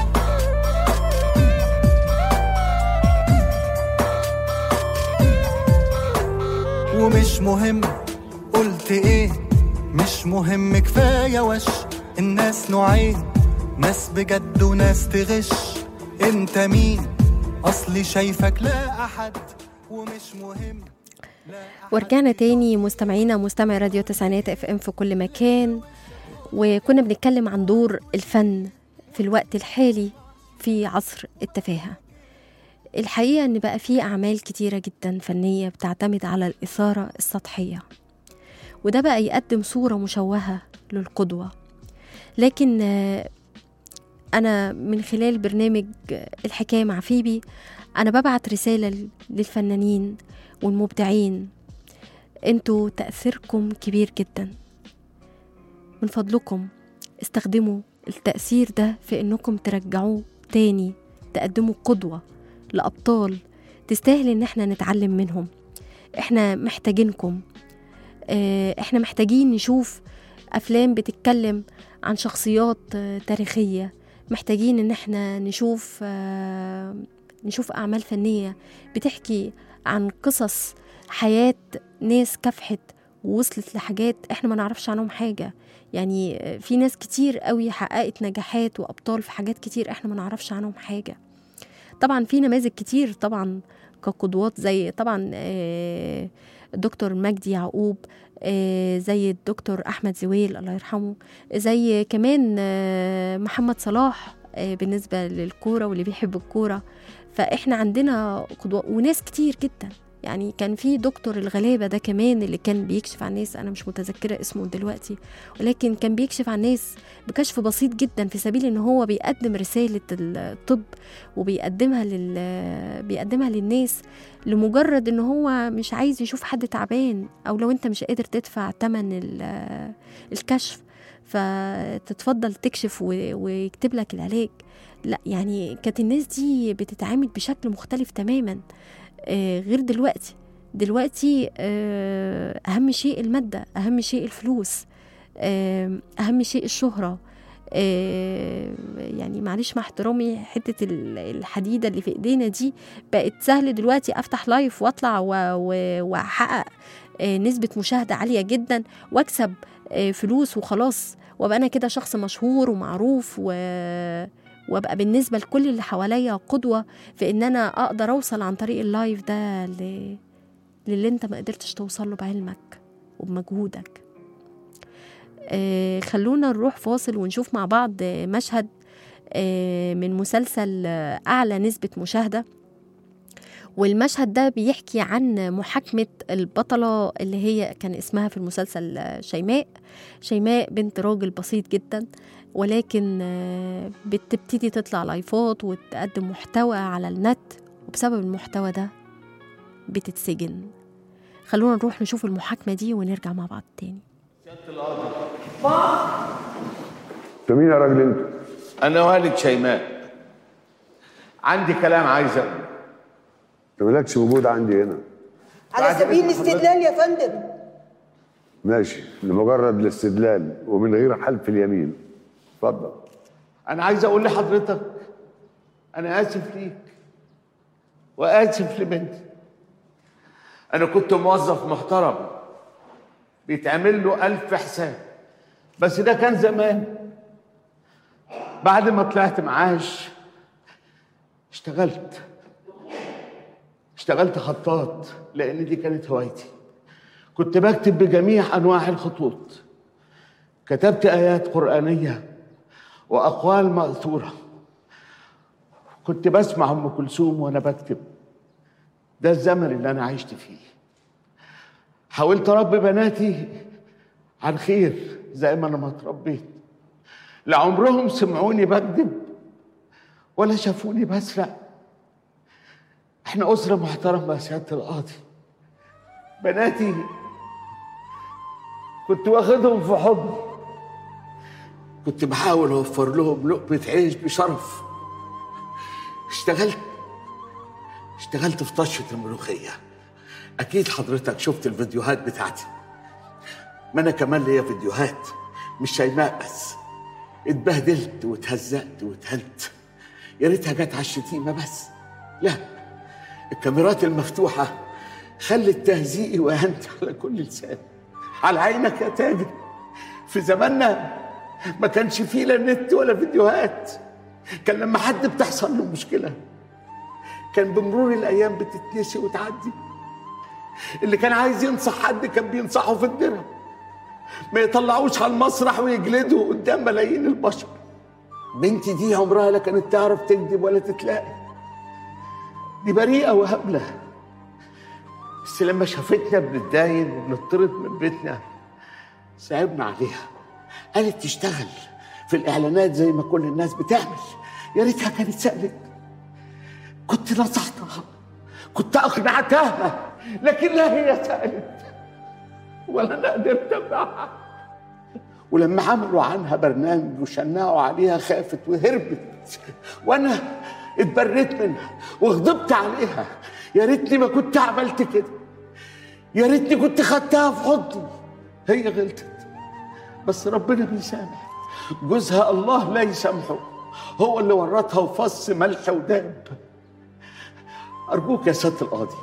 ومش مهم قلت ايه مش مهم كفاية وش الناس نوعين ناس بجد وناس تغش انت مين اصلي شايفك لا احد ومش مهم لا أحد ورجعنا تاني مستمعينا مستمع راديو تسعينات اف ام في كل مكان وكنا بنتكلم عن دور الفن في الوقت الحالي في عصر التفاهة الحقيقة ان بقى في اعمال كتيرة جدا فنية بتعتمد على الاثارة السطحية وده بقى يقدم صورة مشوهة للقدوة لكن آه، أنا من خلال برنامج آه، الحكاية مع فيبي أنا ببعت رسالة للفنانين والمبدعين انتوا تأثيركم كبير جدا من فضلكم استخدموا التأثير ده في انكم ترجعوه تاني تقدموا قدوة لأبطال تستاهل ان احنا نتعلم منهم احنا محتاجينكم آه، احنا محتاجين نشوف افلام بتتكلم عن شخصيات آه، تاريخية محتاجين ان احنا نشوف آه، نشوف اعمال فنية بتحكي عن قصص حياة ناس كافحت ووصلت لحاجات احنا ما نعرفش عنهم حاجة يعني آه، في ناس كتير قوي حققت نجاحات وابطال في حاجات كتير احنا ما نعرفش عنهم حاجة طبعا في نماذج كتير طبعا كقدوات زي طبعا آه، الدكتور مجدي يعقوب آه، زي الدكتور احمد زويل الله يرحمه زي كمان آه، محمد صلاح آه، بالنسبه للكوره واللي بيحب الكوره فاحنا عندنا قدوة وناس كتير جدا يعني كان في دكتور الغلابة ده كمان اللي كان بيكشف عن الناس أنا مش متذكرة اسمه دلوقتي ولكن كان بيكشف عن الناس بكشف بسيط جدا في سبيل إن هو بيقدم رسالة الطب وبيقدمها لل بيقدمها للناس لمجرد إن هو مش عايز يشوف حد تعبان أو لو أنت مش قادر تدفع تمن ال- الكشف فتتفضل تكشف و- ويكتب لك العلاج لا يعني كانت الناس دي بتتعامل بشكل مختلف تماما آه، غير دلوقتي دلوقتي آه، أهم شيء المادة أهم شيء الفلوس آه، أهم شيء الشهرة آه، يعني معلش مع احترامي حتة ال- الحديدة اللي في ايدينا دي بقت سهل دلوقتي افتح لايف واطلع و- و- واحقق آه، نسبة مشاهدة عالية جدا واكسب آه، فلوس وخلاص وابقى انا كده شخص مشهور ومعروف و... وابقى بالنسبة لكل اللي حواليا قدوة في ان انا اقدر اوصل عن طريق اللايف ده ل... للي انت ما قدرتش توصل له بعلمك وبمجهودك آه خلونا نروح فاصل ونشوف مع بعض آه، مشهد آه من مسلسل آه، اعلى نسبة مشاهدة والمشهد ده بيحكي عن محاكمة البطلة اللي هي كان اسمها في المسلسل آه، شيماء شيماء بنت راجل بسيط جدا ولكن آه، بتبتدي تطلع لايفات وتقدم محتوى على النت وبسبب المحتوى ده بتتسجن خلونا نروح نشوف المحاكمة دي ونرجع مع بعض تاني انت مين يا راجل انت؟ أنا والد شيماء عندي كلام عايز أقوله انت مالكش وجود عندي هنا على سبيل الاستدلال يا فندم ماشي لمجرد الاستدلال ومن غير حلف اليمين اتفضل أنا عايز أقول لحضرتك أنا آسف ليك وآسف لبنتي أنا كنت موظف محترم بيتعمل له ألف حساب بس ده كان زمان بعد ما طلعت معاش اشتغلت اشتغلت خطاط لأن دي كانت هوايتي كنت بكتب بجميع أنواع الخطوط كتبت آيات قرآنية وأقوال مأثورة كنت بسمع أم كلثوم وأنا بكتب ده الزمن اللي أنا عشت فيه حاولت أربي بناتي عن خير زي ما أنا ما اتربيت لعمرهم سمعوني بكذب ولا شافوني بسرق احنا أسرة محترمة يا سيادة القاضي بناتي كنت واخدهم في حضني كنت بحاول اوفر لهم لقمه عيش بشرف اشتغلت اشتغلت في طشه الملوخيه اكيد حضرتك شفت الفيديوهات بتاعتي ما انا كمان ليا فيديوهات مش شيماء بس اتبهدلت واتهزقت واتهنت يا ريتها جت على الشتيمه بس لا الكاميرات المفتوحه خلت تهزيقي واهنتي على كل لسان على عينك يا تاجر في زماننا ما كانش فيه لا نت ولا فيديوهات كان لما حد بتحصل له مشكله كان بمرور الايام بتتنسي وتعدي اللي كان عايز ينصح حد كان بينصحه في الدرة ما يطلعوش على المسرح ويجلدوا قدام ملايين البشر بنتي دي عمرها لا كانت تعرف تكذب ولا تتلاقي دي بريئة وهبلة بس لما شافتنا بنتداين وبنطرد من بيتنا صعبنا عليها قالت تشتغل في الاعلانات زي ما كل الناس بتعمل يا ريتها كانت سالت كنت نصحتها كنت اقنعتها لكن لا هي سالت ولا انا قدرت امنعها ولما عملوا عنها برنامج وشنعوا عليها خافت وهربت وانا اتبريت منها وغضبت عليها يا ريتني ما كنت عملت كده يا ريتني كنت خدتها في حضني هي غلطت بس ربنا بيسامح جوزها الله لا يسامحه هو اللي ورطها وفص ملح وداب أرجوك يا سيادة القاضي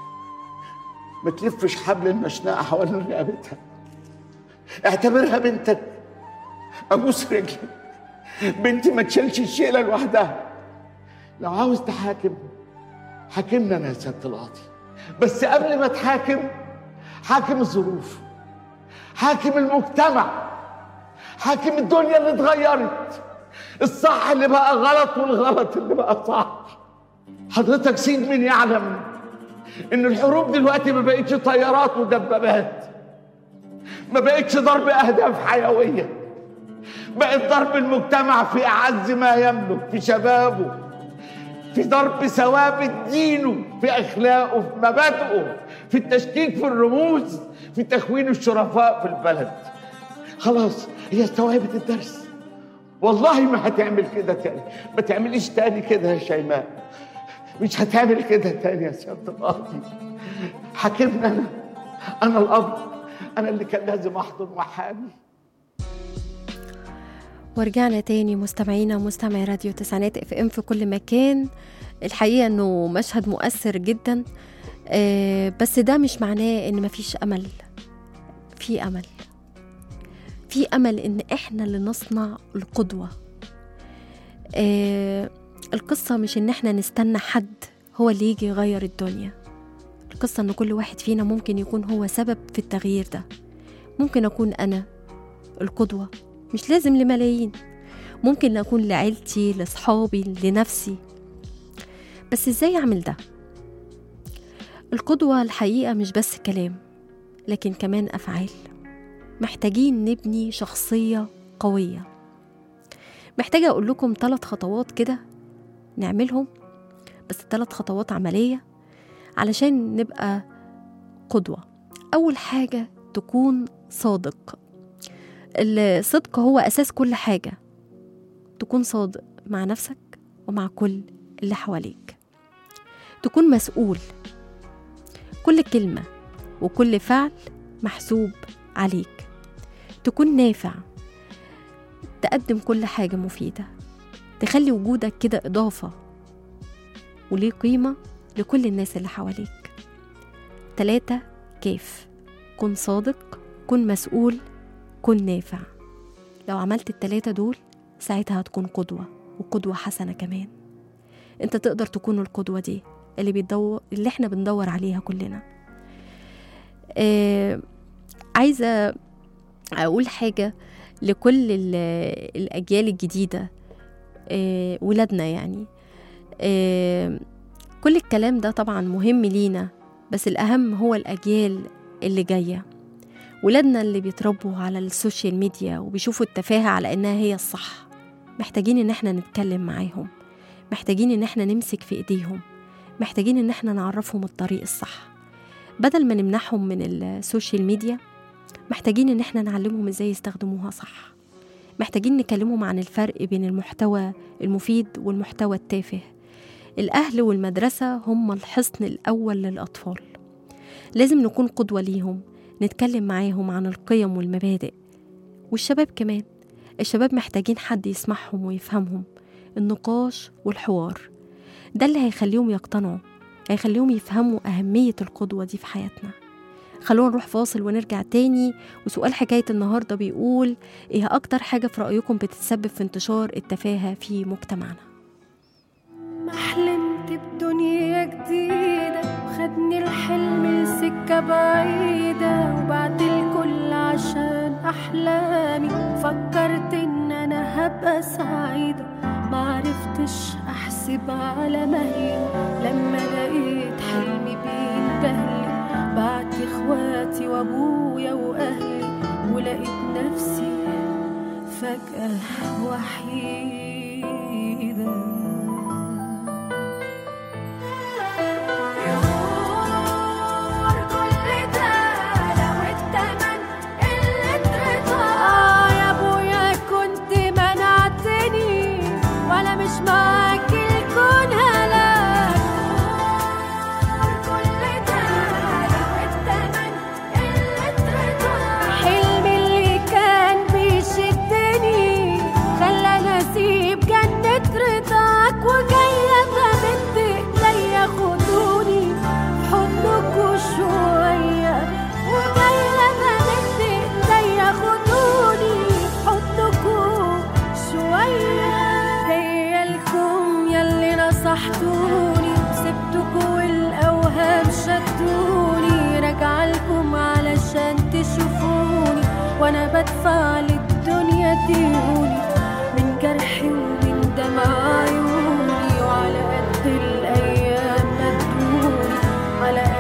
ما تلفش حبل المشنقة حوالين رقبتها اعتبرها بنتك أبوس رجلك بنتي ما تشيلش الشيلة لوحدها لو عاوز تحاكم حاكمنا أنا يا سيادة القاضي بس قبل ما تحاكم حاكم الظروف حاكم المجتمع حاكم الدنيا اللي اتغيرت الصح اللي بقى غلط والغلط اللي بقى صح حضرتك سيد من يعلم ان الحروب دلوقتي ما بقتش طيارات ودبابات ما بقتش ضرب اهداف حيويه بقت ضرب المجتمع في اعز ما يملك في شبابه في ضرب ثوابت دينه في اخلاقه في مبادئه في التشكيك في الرموز في تكوين الشرفاء في البلد خلاص هي استوعبت الدرس والله ما هتعمل كده تاني ما تعمليش تاني كده يا شيماء مش هتعمل كده تاني يا سيادة القاضي حاكمنا انا انا الاب انا اللي كان لازم احضن وحامي ورجعنا تاني مستمعينا ومستمعي راديو تسعينات اف ام في كل مكان الحقيقة انه مشهد مؤثر جدا آه بس ده مش معناه ان مفيش امل في امل في امل ان احنا اللي نصنع القدوة آه القصة مش ان احنا نستنى حد هو اللي يجي يغير الدنيا القصة ان كل واحد فينا ممكن يكون هو سبب في التغيير ده ممكن اكون انا القدوة مش لازم لملايين ممكن أكون لعيلتي لصحابي لنفسي بس إزاي أعمل ده؟ القدوة الحقيقة مش بس كلام لكن كمان أفعال محتاجين نبني شخصية قوية محتاجة أقول لكم ثلاث خطوات كده نعملهم بس ثلاث خطوات عملية علشان نبقى قدوة أول حاجة تكون صادق الصدق هو أساس كل حاجة تكون صادق مع نفسك ومع كل اللي حواليك تكون مسؤول كل كلمة وكل فعل محسوب عليك تكون نافع تقدم كل حاجة مفيدة تخلي وجودك كده إضافة وليه قيمة لكل الناس اللي حواليك تلاتة كيف كن صادق كن مسؤول كن نافع لو عملت التلاتة دول ساعتها هتكون قدوة وقدوة حسنة كمان انت تقدر تكون القدوة دي اللي بيدور اللي احنا بندور عليها كلنا آه عايزة أقول حاجة لكل ال- الأجيال الجديدة آه ولادنا يعني آه كل الكلام ده طبعا مهم لينا بس الأهم هو الأجيال اللي جايه ولادنا اللي بيتربوا على السوشيال ميديا وبيشوفوا التفاهة على إنها هي الصح محتاجين إن احنا نتكلم معاهم محتاجين إن احنا نمسك في إيديهم محتاجين إن احنا نعرفهم الطريق الصح بدل ما نمنحهم من السوشيال ميديا محتاجين إن احنا نعلمهم إزاي يستخدموها صح محتاجين نكلمهم عن الفرق بين المحتوى المفيد والمحتوى التافه الأهل والمدرسة هم الحصن الأول للأطفال لازم نكون قدوة ليهم نتكلم معاهم عن القيم والمبادئ والشباب كمان الشباب محتاجين حد يسمعهم ويفهمهم النقاش والحوار ده اللي هيخليهم يقتنعوا هيخليهم يفهموا أهمية القدوة دي في حياتنا خلونا نروح فاصل ونرجع تاني وسؤال حكاية النهاردة بيقول إيه أكتر حاجة في رأيكم بتتسبب في انتشار التفاهة في مجتمعنا ما حلمت بدنيا جديدة وخدني الحلم لسكة بعيدة وبعد الكل عشان أحلامي فكرت إن أنا هبقى سعيدة معرفتش أحسب على مهلي لما لقيت حلمي بيندهلي بعت إخواتي وأبويا وأهلي ولقيت نفسي فجأة وحيدة آه يا أبويا كنت منعتني ولا مش معاك الكون هلاك حلمي اللي كان بيشدني خلاني اسيب جنة رضاك وجاية بمد ايديا خدوني في حضنكوا شوية وجاية بمد ايديا خدوني في حضنكوا شوية جاية لكم ياللي نصحتوني سبتكوا والأوهام شدوني راجعة لكم علشان تشوفوني وانا بدفع للدنيا ديوني من جرحي ومن دمع عيوني وعلى قد الايام مدوني على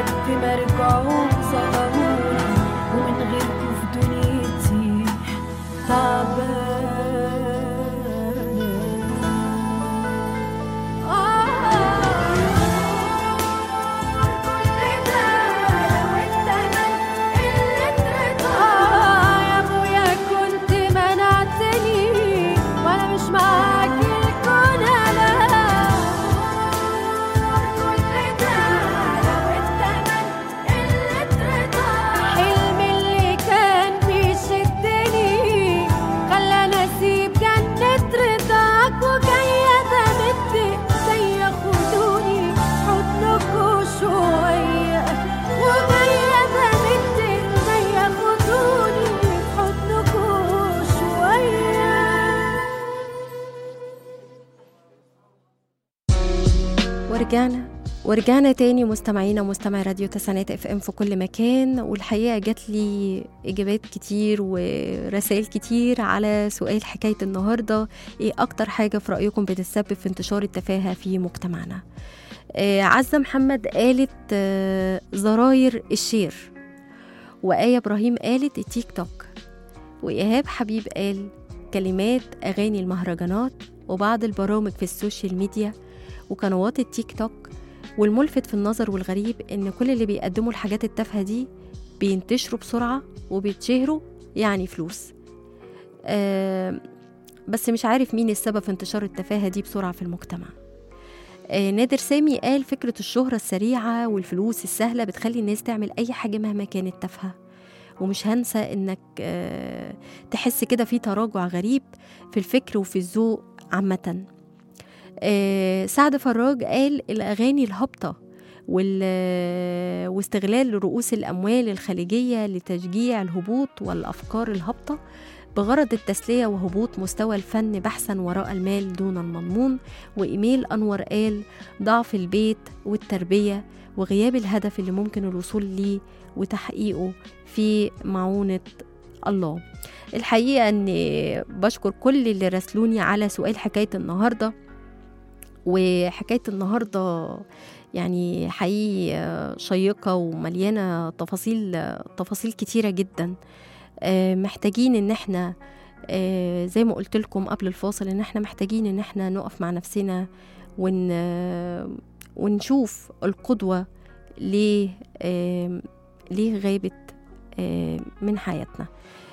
ورجعنا ورجعنا تاني مستمعينا ومستمعي راديو تسعينات اف ام في كل مكان والحقيقه جات لي اجابات كتير ورسائل كتير على سؤال حكايه النهارده ايه اكتر حاجه في رايكم بتسبب في انتشار التفاهه في مجتمعنا آه عزه محمد قالت آه زراير الشير وآية إبراهيم قالت التيك توك وإيهاب حبيب قال كلمات أغاني المهرجانات وبعض البرامج في السوشيال ميديا وقنوات التيك توك والملفت في النظر والغريب إن كل اللي بيقدموا الحاجات التافهة دي بينتشروا بسرعة وبيتشهروا يعني فلوس آه بس مش عارف مين السبب في انتشار التفاهة دي بسرعة في المجتمع آه نادر سامي قال فكرة الشهرة السريعة والفلوس السهلة بتخلي الناس تعمل أي حاجة مهما كانت تافهة ومش هنسى إنك آه تحس كده في تراجع غريب في الفكر وفي الذوق عامة آه سعد فراج قال الأغاني الهابطة وال... واستغلال رؤوس الأموال الخليجية لتشجيع الهبوط والأفكار الهابطة بغرض التسلية وهبوط مستوى الفن بحثا وراء المال دون المضمون وإيميل أنور قال ضعف البيت والتربية وغياب الهدف اللي ممكن الوصول ليه وتحقيقه في معونة الله الحقيقة أن بشكر كل اللي راسلوني على سؤال حكاية النهاردة وحكاية النهاردة يعني حقيقي شيقة ومليانة تفاصيل تفاصيل كتيرة جدا محتاجين ان احنا زي ما قلت لكم قبل الفاصل ان احنا محتاجين ان احنا نقف مع نفسنا ون ونشوف القدوة ليه ليه غابت من حياتنا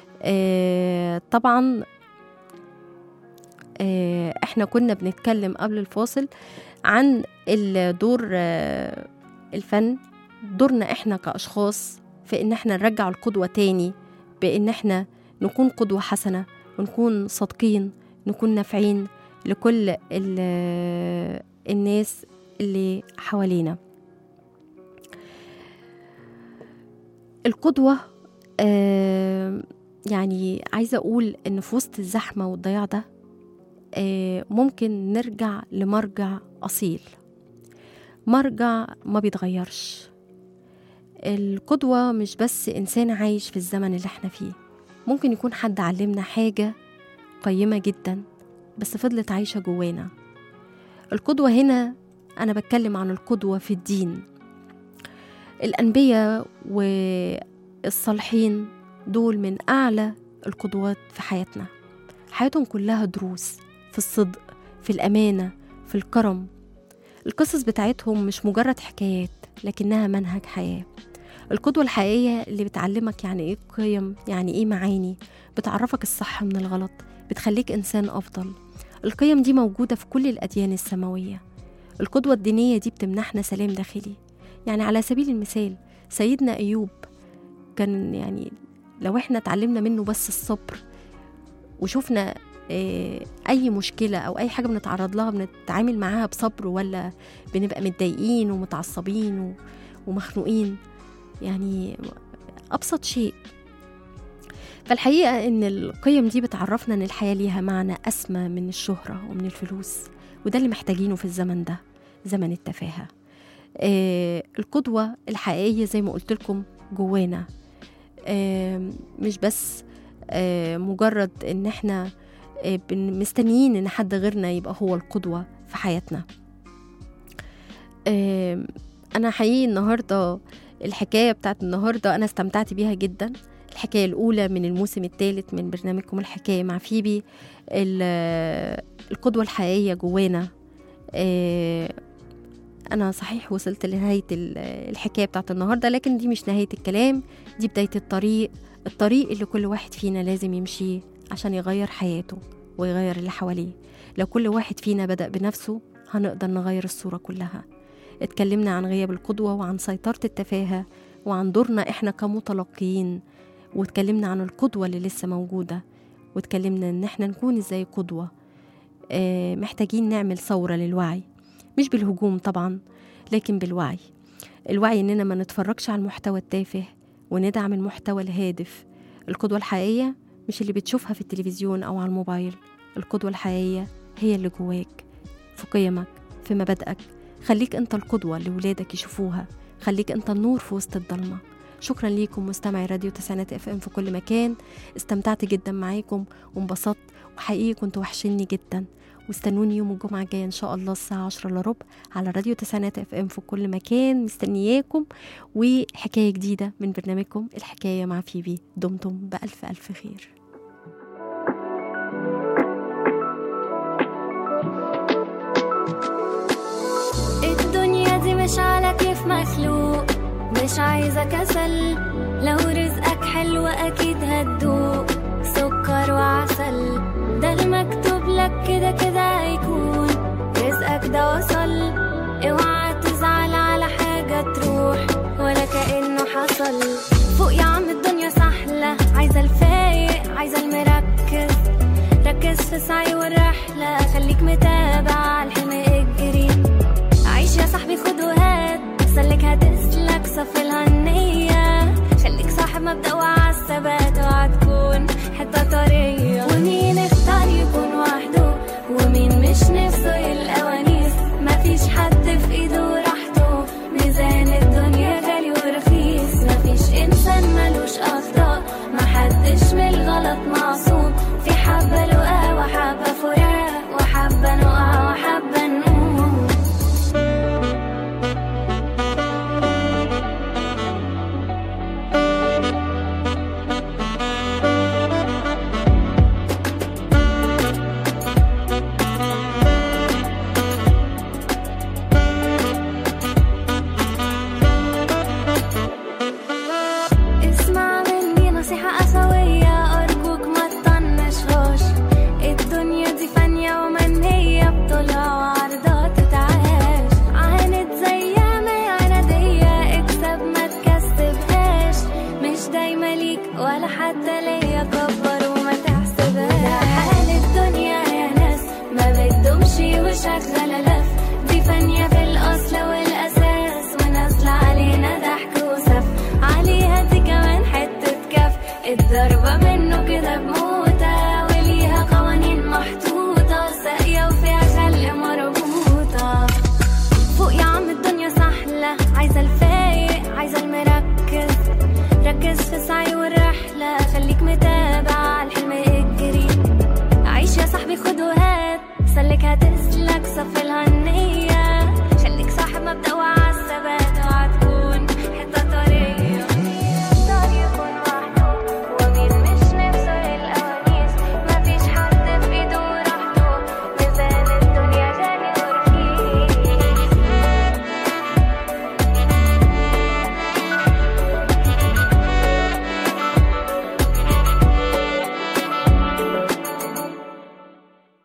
طبعا احنا كنا بنتكلم قبل الفاصل عن الدور الفن دورنا احنا كأشخاص في ان احنا نرجع القدوة تاني بان احنا نكون قدوة حسنة ونكون صادقين نكون نافعين لكل الناس اللي حوالينا القدوة آه يعني عايزة أقول إن في وسط الزحمة والضياع ده آه ممكن نرجع لمرجع أصيل مرجع ما بيتغيرش القدوة مش بس إنسان عايش في الزمن اللي احنا فيه ممكن يكون حد علمنا حاجة قيمة جدا بس فضلت عايشة جوانا القدوة هنا أنا بتكلم عن القدوة في الدين الأنبياء والصالحين دول من أعلى القدوات في حياتنا حياتهم كلها دروس في الصدق في الأمانة في الكرم القصص بتاعتهم مش مجرد حكايات لكنها منهج حياة القدوة الحقيقية اللي بتعلمك يعني إيه قيم يعني إيه معاني بتعرفك الصح من الغلط بتخليك إنسان أفضل القيم دي موجودة في كل الأديان السماوية القدوة الدينية دي بتمنحنا سلام داخلي يعني على سبيل المثال سيدنا أيوب كان يعني لو احنا اتعلمنا منه بس الصبر وشوفنا اي مشكله او اي حاجه بنتعرض لها بنتعامل معاها بصبر ولا بنبقى متضايقين ومتعصبين ومخنوقين يعني ابسط شيء فالحقيقه ان القيم دي بتعرفنا ان الحياه ليها معنى اسمى من الشهره ومن الفلوس وده اللي محتاجينه في الزمن ده زمن التفاهه آه القدوه الحقيقيه زي ما قلت لكم جوانا آه مش بس آه مجرد ان احنا مستنيين ان حد غيرنا يبقى هو القدوه في حياتنا انا حقيقي النهارده الحكايه بتاعت النهارده انا استمتعت بيها جدا الحكايه الاولى من الموسم الثالث من برنامجكم الحكايه مع فيبي القدوه الحقيقيه جوانا انا صحيح وصلت لنهايه الحكايه بتاعت النهارده لكن دي مش نهايه الكلام دي بدايه الطريق الطريق اللي كل واحد فينا لازم يمشيه عشان يغير حياته ويغير اللي حواليه لو كل واحد فينا بدأ بنفسه هنقدر نغير الصورة كلها اتكلمنا عن غياب القدوة وعن سيطرة التفاهة وعن دورنا احنا كمتلقيين واتكلمنا عن القدوة اللي لسه موجودة واتكلمنا ان احنا نكون ازاي قدوة اه محتاجين نعمل ثورة للوعي مش بالهجوم طبعا لكن بالوعي الوعي اننا ما نتفرجش على المحتوى التافه وندعم المحتوى الهادف القدوة الحقيقية مش اللي بتشوفها في التلفزيون أو على الموبايل القدوة الحقيقية هي اللي جواك في قيمك في مبادئك خليك انت القدوة اللي ولادك يشوفوها خليك انت النور في وسط الضلمة شكرا ليكم مستمعي راديو تسعينات اف ام في كل مكان استمتعت جدا معاكم وانبسطت وحقيقي كنتوا وحشني جدا واستنوني يوم الجمعة الجاية إن شاء الله الساعة عشرة إلا ربع على راديو تسعينات اف ام في كل مكان مستنياكم وحكاية جديدة من برنامجكم الحكاية مع فيبي دمتم بألف ألف خير الدنيا دي مش على كيف مخلوق مش عايزة كسل لو رزقك حلو أكيد هتدوق سكر وعسل ده المكتوب لك كده كده هيكون رزقك ده وصل اوعى تزعل على حاجة تروح ولا كأنه حصل فوق يا عم الدنيا سهلة عايزة الفايق عايزة المركز ركز في سعي والرحلة خليك متابع الحلم اجري عيش يا صاحبي خد وهات سلك هتسلك صف الهنية خليك صاحب مبدأ وعالثبات اوعى تكون حتة طرية ومين اختار يكون وحده ومين مش نفسه يلقى ونيس مفيش حد في ايده راحته ميزان الدنيا غالي ورخيص مفيش انسان ملوش اخطاء محدش من الغلط معصوم في حبة لقاء وحبة فراق وحبة نقع وحبة نقوم اسمع مني نصيحة أخوية أرجوك ما تطنشهاش الدنيا دي فانية ومنية بطولها وعرضها تتعاش عاند زيها ما هي عنادية اكسب ما تكسبهاش مش دايما ليك ولا حتى ليا كبر وما تحسبهاش ده حال الدنيا يا ناس ما بتدومش وشغالة لف دي فانية في الأصل والأساس ونازلة علينا ضحك وسف عليها دي كمان حتة كف الضربة منه كده بموتة وليها قوانين محطوطة ساقية وفيها خلق مربوطة فوق يا عم الدنيا سهلة عايزة الفايق عايزة المركز ركز في سعي والرحلة خليك متابع